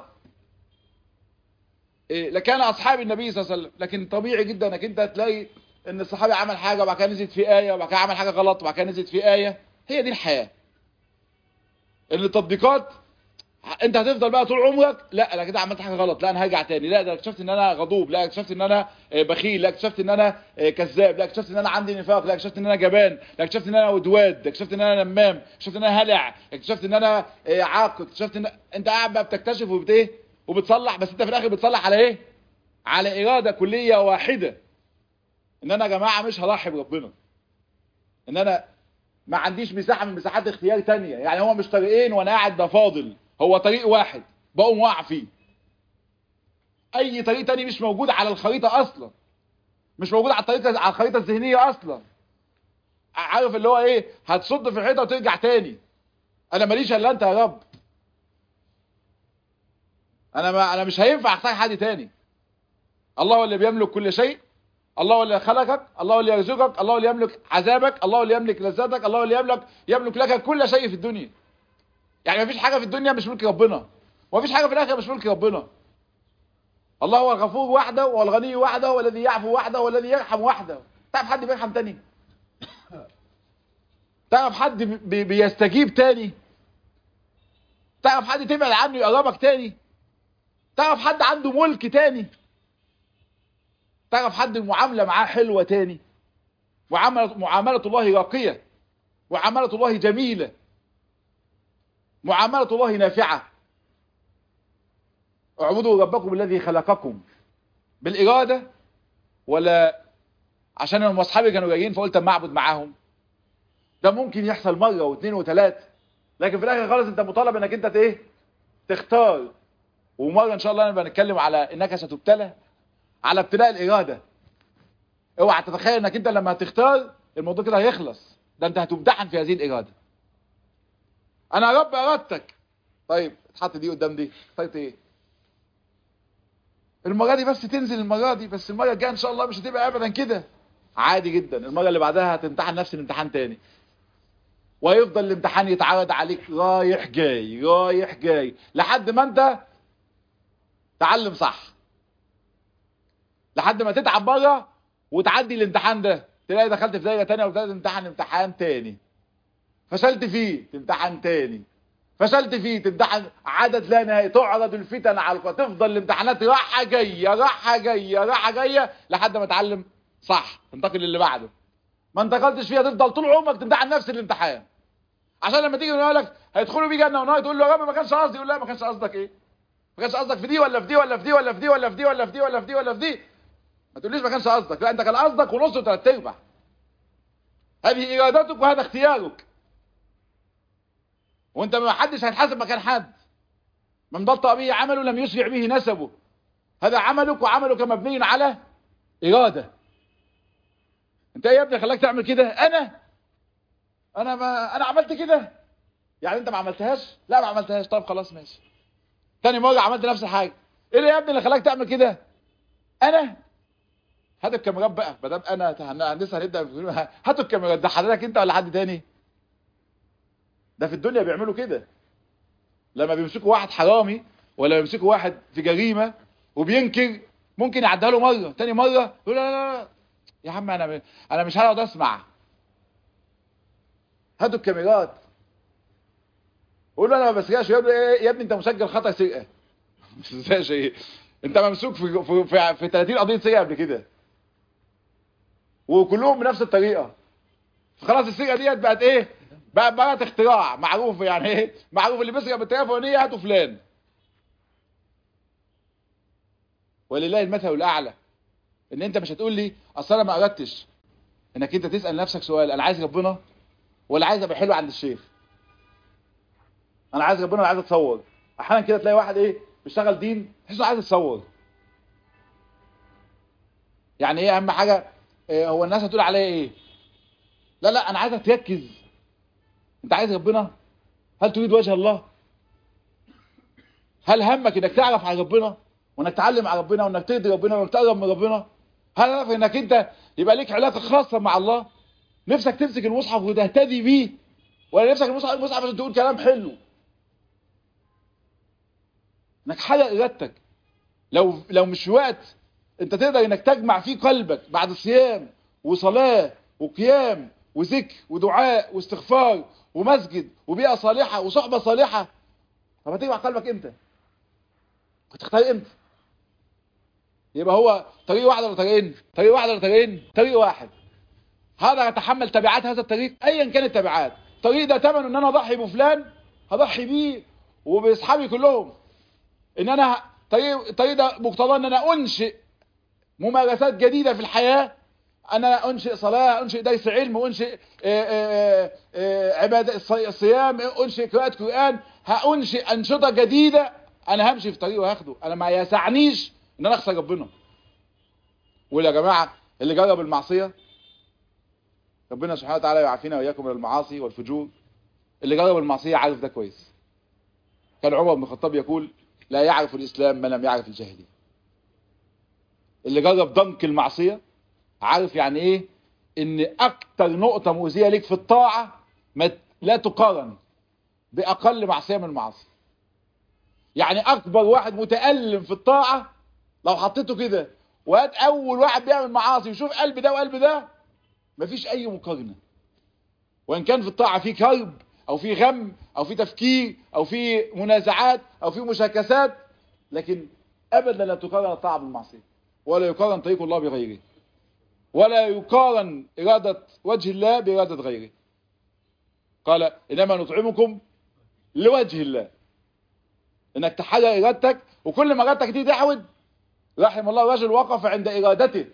إيه لكان أصحاب النبي صلى الله عليه وسلم لكن طبيعي جدا أنك أنت تلاقي أن الصحابي عمل حاجة وبعد كده نزلت في آية وبعد كده عمل حاجة غلط وبعد كده نزلت في آية هي دي الحياة ان التطبيقات انت هتفضل بقى طول عمرك لا انا كده عملت حاجه غلط لا انا هرجع تاني لا ده اكتشفت ان انا غضوب لا اكتشفت ان انا بخيل لا اكتشفت ان انا كذاب لا اكتشفت ان انا عندي نفاق لا اكتشفت ان انا جبان لا اكتشفت ان انا ودواد لا اكتشفت ان انا نمام اكتشفت ان انا هلع اكتشفت ان انا عاق اكتشفت ان انت قاعد بقى بتكتشف وبت ايه وبتصلح بس انت في الاخر بتصلح على ايه على اراده كليه واحده ان انا يا جماعه مش هضحي بربنا ان انا ما عنديش مساحه من مساحات اختيار تانية يعني هو مش طريقين وانا قاعد ده فاضل هو طريق واحد بقوم واقع فيه اي طريق تاني مش موجود على الخريطة اصلا مش موجود على الطريقة على الخريطة الذهنية اصلا عارف اللي هو ايه هتصد في الحيطة وترجع تاني انا ماليش الا انت يا رب انا ما انا مش هينفع اختار حد تاني الله هو اللي بيملك كل شيء الله هو اللي خلقك الله هو اللي يرزقك الله هو اللي يملك عذابك الله هو اللي يملك لذاتك الله هو اللي يملك يملك لك كل شيء في الدنيا يعني مفيش حاجة في الدنيا مش ملك ربنا ومفيش حاجة في الآخرة مش ملك ربنا الله هو الغفور وحده والغني وحده والذي يعفو وحده والذي يرحم وحده تعرف حد بيرحم تاني تعرف حد بي بيستجيب تاني تعرف حد تبعد عنه يقربك تاني تعرف حد عنده ملك تاني تعرف حد المعاملة معاه حلوة تاني معاملة, معاملة الله راقية معاملة الله جميلة معاملة الله نافعة اعبدوا ربكم الذي خلقكم بالإرادة ولا عشان هم اصحابي كانوا جايين فقلت اما اعبد معاهم ده ممكن يحصل مرة واثنين وثلاثة لكن في الاخر خالص انت مطالب انك انت ايه تختار ومرة ان شاء الله نبقى نتكلم على انك ستبتلى على ابتلاء الارادة اوعى تتخيل انك انت لما هتختار الموضوع كده هيخلص ده انت هتمتحن في هذه الارادة انا يا رب ارادتك طيب اتحط دي قدام دي اخترت ايه المره دي بس تنزل المره دي بس المره الجايه ان شاء الله مش هتبقى ابدا كده عادي جدا المره اللي بعدها هتمتحن نفس الامتحان تاني ويفضل الامتحان يتعرض عليك رايح جاي رايح جاي لحد ما انت تعلم صح لحد ما تتعب بره وتعدي الامتحان ده تلاقي دخلت في دايره تانية وابتديت تمتحن امتحان تاني فشلت فيه تمتحن تاني فشلت فيه تمتحن عدد لا نهائي تعرض الفتن على القوى تفضل الامتحانات راحه جايه راحه جايه راحه جايه لحد ما تعلم صح تنتقل للي بعده ما انتقلتش فيها تفضل طول عمرك تمتحن نفس الامتحان عشان لما تيجي يقول لك هيدخلوا بيه جنه ونار تقول له يا رب ما كانش قصدي يقول لا ما كانش قصدك ايه ما كانش قصدك في دي ولا في دي ولا في دي ولا في دي ولا في دي ولا في دي ولا في دي ولا في دي ما تقوليش ما كانش قصدك لا انت كان قصدك ونص وثلاث ارباع هذه ارادتك وهذا اختيارك وانت ما حدش هيتحاسب مكان حد من بطأ به عمله لم يسرع به نسبه هذا عملك وعملك مبني على إرادة انت ايه يا ابني خلاك تعمل كده انا انا ما انا عملت كده يعني انت ما عملتهاش لا ما عملتهاش طب خلاص ماشي تاني مرة عملت نفس الحاجة ايه اللي يا ابني اللي خلاك تعمل كده انا هات الكاميرات بقى ما دام انا لسه هنبدا هاتوا الكاميرات ده حضرتك انت ولا حد تاني ده في الدنيا بيعملوا كده لما بيمسكوا واحد حرامي ولا بيمسكوا واحد في جريمة وبينكر ممكن يعدها له مرة تاني مرة يقول لا لا لا يا عم انا انا مش هقعد اسمع هاتوا الكاميرات قول له انا ما بسرقش يا ابني يا ابني انت مسجل خطأ سرقة مش ازاي ايه انت ممسوك في في في, في 30 قضية سرقة قبل كده وكلهم بنفس الطريقة فخلاص السرقة ديت بقت ايه بقى بقت اختراع معروف يعني ايه معروف اللي بيسرق بالطريقه الفلانيه هاتوا فلان ولله المثل الاعلى ان انت مش هتقول لي اصل انا ما اردتش انك انت تسال نفسك سؤال انا عايز ربنا ولا عايز ابقى حلو عند الشيخ انا عايز ربنا ولا عايز اتصور احيانا كده تلاقي واحد ايه بيشتغل دين تحسه عايز يتصور يعني ايه اهم حاجه إيه هو الناس هتقول عليا ايه لا لا انا عايزك تركز انت عايز ربنا هل تريد وجه الله هل همك انك تعرف عن ربنا وانك تعلم عن ربنا وانك ترضي ربنا وانك تقرب من ربنا هل هدفك انك انت يبقى ليك علاقه خاصه مع الله نفسك تمسك المصحف وتهتدي بيه ولا نفسك المصحف المصحف عشان تقول كلام حلو انك حرق ارادتك لو لو مش وقت انت تقدر انك تجمع فيه قلبك بعد صيام وصلاه وقيام وذكر ودعاء واستغفار ومسجد وبيئة صالحة وصحبة صالحة طب هتجمع قلبك امتى هتختار امتى يبقى هو طريق واحد ولا طريقين طريق واحد ولا طريقين طريق واحد هذا يتحمل تبعات هذا الطريق ايا كانت التبعات الطريق ده ثمنه ان انا اضحي بفلان هضحي بيه وباصحابي كلهم ان انا طريق الطريق ده مقتضاه ان انا انشئ ممارسات جديدة في الحياة انا انشئ صلاة انشئ درس علم انشئ عبادة الصيام انشئ قراءة قرآن هانشئ انشطة جديدة انا همشي في طريق وهاخده انا ما يسعنيش ان انا اخسر ربنا ولا يا جماعة اللي جرب المعصية ربنا سبحانه وتعالى يعافينا واياكم من المعاصي والفجور اللي جرب المعصية عارف ده كويس كان عمر بن الخطاب يقول لا يعرف الاسلام من لم يعرف الجاهلية اللي جرب ضنك المعصية عارف يعني ايه ان اكتر نقطة مؤذية ليك في الطاعة ما لا تقارن باقل معصية من المعاصي يعني اكبر واحد متألم في الطاعة لو حطيته كده وهات اول واحد بيعمل معاصي وشوف قلب ده وقلب ده مفيش اي مقارنة وان كان في الطاعة في كرب او في غم او في تفكير او في منازعات او في مشاكسات لكن ابدا لا تقارن الطاعة بالمعصية ولا يقارن طريق الله بغيره ولا يقارن إرادة وجه الله بإرادة غيره قال إنما نطعمكم لوجه الله إنك تحرر إرادتك وكل ما إرادتك دي تحود رحم الله رجل وقف عند إرادته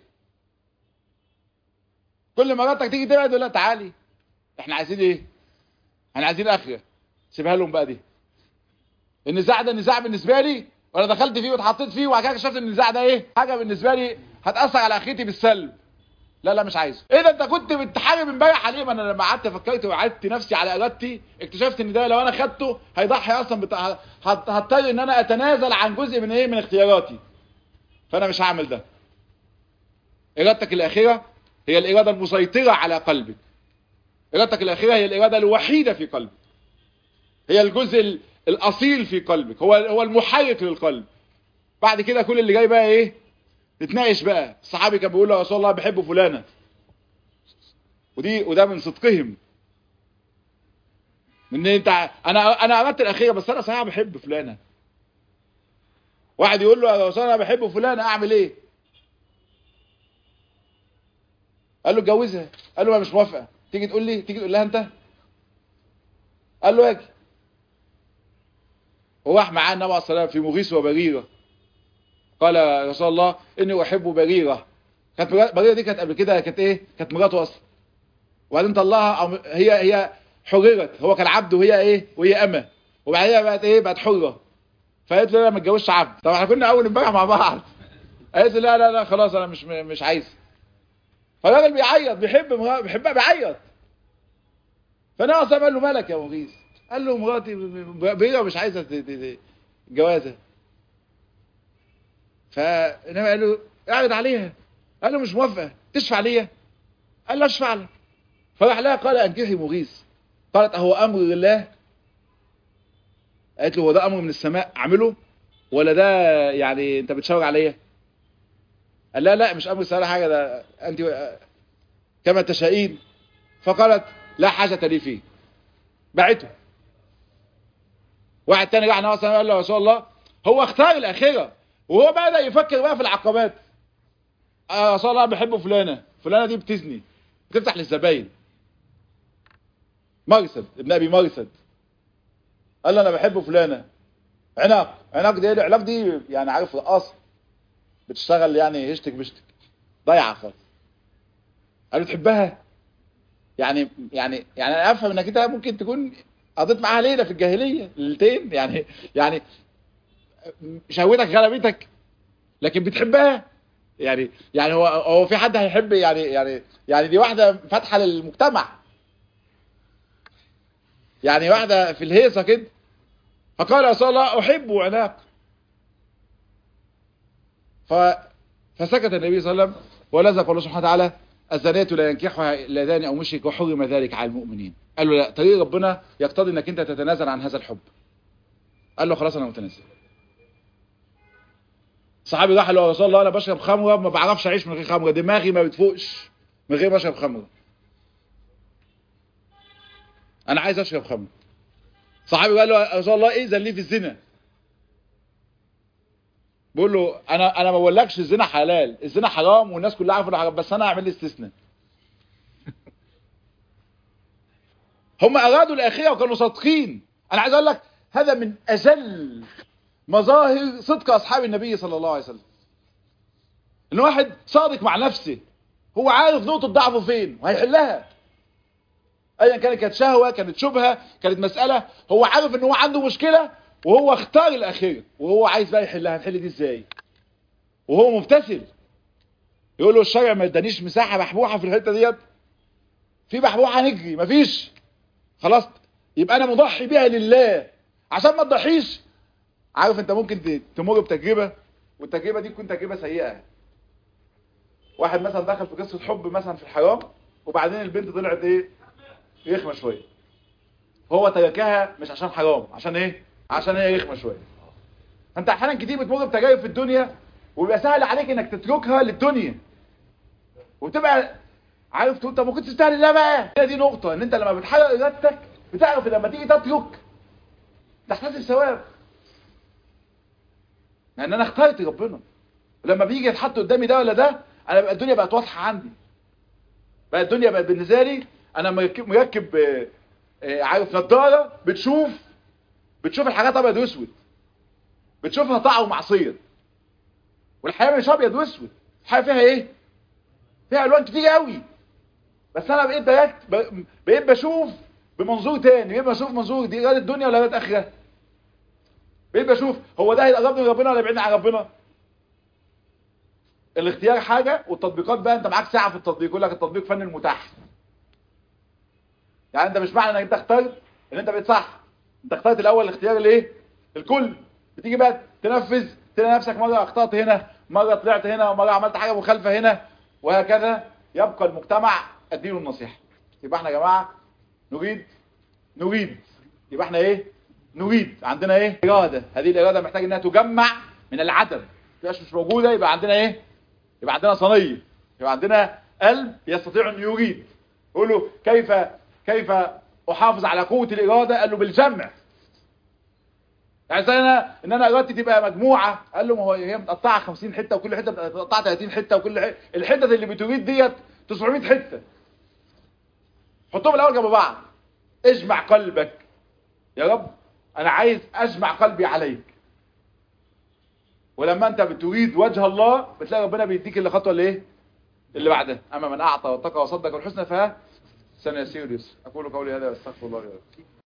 كل ما إرادتك تيجي تبعد لا تعالي إحنا عايزين إيه إحنا عايزين آخرة سيبها لهم بقى دي النزاع ده نزاع بالنسبة لي ولا دخلت فيه واتحطيت فيه وبعد كده اكتشفت ان النزاع ده ايه حاجه بالنسبه لي هتاثر على اخرتي بالسلب لا لا مش عايزه ايه ده انت كنت بتحارب امبارح عليه ما انا لما قعدت فكرت وعدت نفسي على ارادتي اكتشفت ان ده لو انا خدته هيضحي اصلا بتا... هضطر ان انا اتنازل عن جزء من ايه من اختياراتي فانا مش هعمل ده ارادتك الاخيره هي الاراده المسيطره على قلبك ارادتك الاخيره هي الاراده الوحيده في قلبك هي الجزء الاصيل في قلبك هو هو المحرك للقلب بعد كده كل اللي جاي بقى ايه نتناقش بقى الصحابي كان بيقول له يا رسول الله بحب فلانه ودي وده من صدقهم ان انت انا انا عملت الاخيره بس انا صراحه بحب فلانه واحد يقول له يا رسول الله انا بحب فلانه اعمل ايه قال له اتجوزها قال له انا مش موافقه تيجي تقول لي تيجي تقول لها انت قال له اجي وراح معاه النبي عليه الصلاه والسلام في مغيث وبريره قال يا رسول الله اني احب بريره كانت بريره دي كانت قبل كده كانت ايه كانت مراته اصلا وبعدين طلعها هي هي حررت هو كان عبد وهي ايه وهي امه وبعدين بقت ايه بقت حره فقالت له لا ما اتجوزش عبد طب احنا كنا اول امبارح مع بعض قالت له لا لا لا خلاص انا مش مش عايز فالراجل بيعيط بيحب مرا... بيحبها بيعيط فانا اصلا قال له مالك يا مغيث قال له مراتي بريئه مش عايزه جوازه فانما قال له اعرض عليها قال له مش موافقه تشفع ليا قال له اشفع لك فراح لها قال انكحي مغيث قالت اهو امر لله قالت له هو ده امر من السماء اعمله ولا ده يعني انت بتشاور عليا قال لا لا مش امر السماء حاجه ده انت كما تشائين فقالت لا حاجه لي فيه بعته واحد تاني راح النبي قال له يا رسول الله هو اختار الاخره وهو بدا يفكر بقى في العقبات يا رسول الله بحب فلانه فلانه دي بتزني بتفتح للزباين مرسد ابن ابي مرسد قال له انا بحب فلانه عناق عناق دي العلاق دي يعني عارف رقاصه بتشتغل يعني هشتك بشتك ضايعه خالص قال له تحبها يعني يعني يعني انا افهم انك انت ممكن تكون قضيت معاها ليله في الجاهليه ليلتين يعني يعني شهوتك غلبتك لكن بتحبها يعني يعني هو هو في حد هيحب يعني يعني يعني دي واحده فاتحه للمجتمع يعني واحده في الهيصه كده فقال يا رسول الله احب عناق ف فسكت النبي صلى الله عليه وسلم ولذا قال سبحانه وتعالى الزانية لا ينكحها الا زاني او مشرك وحرم ذلك على المؤمنين قال له لا طريق ربنا يقتضي انك انت تتنازل عن هذا الحب قال له خلاص انا متنازل صحابي راح له يا رسول الله انا بشرب خمره ما بعرفش اعيش من غير خمره دماغي ما بتفوقش من غير ما اشرب خمره انا عايز اشرب خمره صحابي قال له يا رسول الله ايه لي في الزنا بقول له انا انا ما بقولكش الزنا حلال الزنا حرام والناس كلها عارفه انه حرام بس انا هعمل لي استثناء هم ارادوا الاخره وكانوا صادقين انا عايز اقول لك هذا من اجل مظاهر صدق اصحاب النبي صلى الله عليه وسلم ان واحد صادق مع نفسه هو عارف نقطه ضعفه فين وهيحلها ايا كانت كانت شهوه كانت شبهه كانت مساله هو عارف ان هو عنده مشكله وهو اختار الاخيره وهو عايز بقى يحلها هنحل دي ازاي وهو مبتسم يقول له الشرع ما ادانيش مساحه بحبوحه في الحته ديت في بحبوحه نجري مفيش خلاص يبقى انا مضحي بيها لله عشان ما تضحيش عارف انت ممكن تمر بتجربه والتجربه دي تكون تجربه سيئه واحد مثلا دخل في قصه حب مثلا في الحرام وبعدين البنت طلعت ايه رخمه شويه هو تركها مش عشان حرام عشان ايه عشان هي رخمه شويه انت احيانا كتير بتمر بتجارب في الدنيا وبيبقى سهل عليك انك تتركها للدنيا وتبقى عارف تقول طب ما كنتش تستاهل الله بقى هي دي نقطه ان انت لما بتحرق ارادتك بتعرف لما تيجي تترك تحتسب ثواب لان انا اخترت ربنا ولما بيجي يتحط قدامي ده ولا ده انا بقى الدنيا بقت واضحه عندي بقى الدنيا بقت بالنسبه لي انا مركب, مركب آه، آه، عارف نظاره بتشوف بتشوف الحاجات ابيض واسود بتشوفها طاعه ومعصيه والحياه مش ابيض واسود الحياه فيها ايه فيها الوان كتير قوي بس انا بقيت بقيت, بقيت بشوف بمنظور تاني بقيت بشوف منظور دي اراده الدنيا ولا اراده اخره بقيت بشوف هو ده هيقربني من ربنا ولا يبعدني عن ربنا الاختيار حاجة والتطبيقات بقى انت معاك ساعة في التطبيق يقول لك التطبيق فن المتاح يعني انت مش معنى انك انت اخترت ان انت بقيت صح انت اخترت الاول الاختيار الايه الكل بتيجي بقى تنفذ تلاقي نفسك مرة اخطأت هنا مرة طلعت هنا ومرة عملت حاجة مخالفة هنا وهكذا يبقى المجتمع الدين النصيحة يبقى احنا يا جماعة نريد نريد يبقى احنا ايه نريد عندنا ايه إرادة هذه الإرادة محتاج انها تجمع من العدم تبقاش مش موجودة يبقى عندنا ايه يبقى عندنا صينية يبقى عندنا قلب يستطيع ان يريد يقول له كيف كيف احافظ على قوة الإرادة قال له بالجمع يعني زي انا ان انا ارادتي تبقى مجموعة قال له ما هو هي متقطعة 50 حتة وكل حتة متقطعة 30 حتة وكل حتة الحتة اللي بتريد ديت 900 حتة حطهم الاول جنب بعض اجمع قلبك يا رب انا عايز اجمع قلبي عليك ولما انت بتريد وجه الله بتلاقي ربنا بيديك اللي خطوه اللي ايه اللي بعدها اما من اعطى واتقى وصدق والحسنى فها سنيسير اليسر اقول قولي هذا واستغفر الله لي ولكم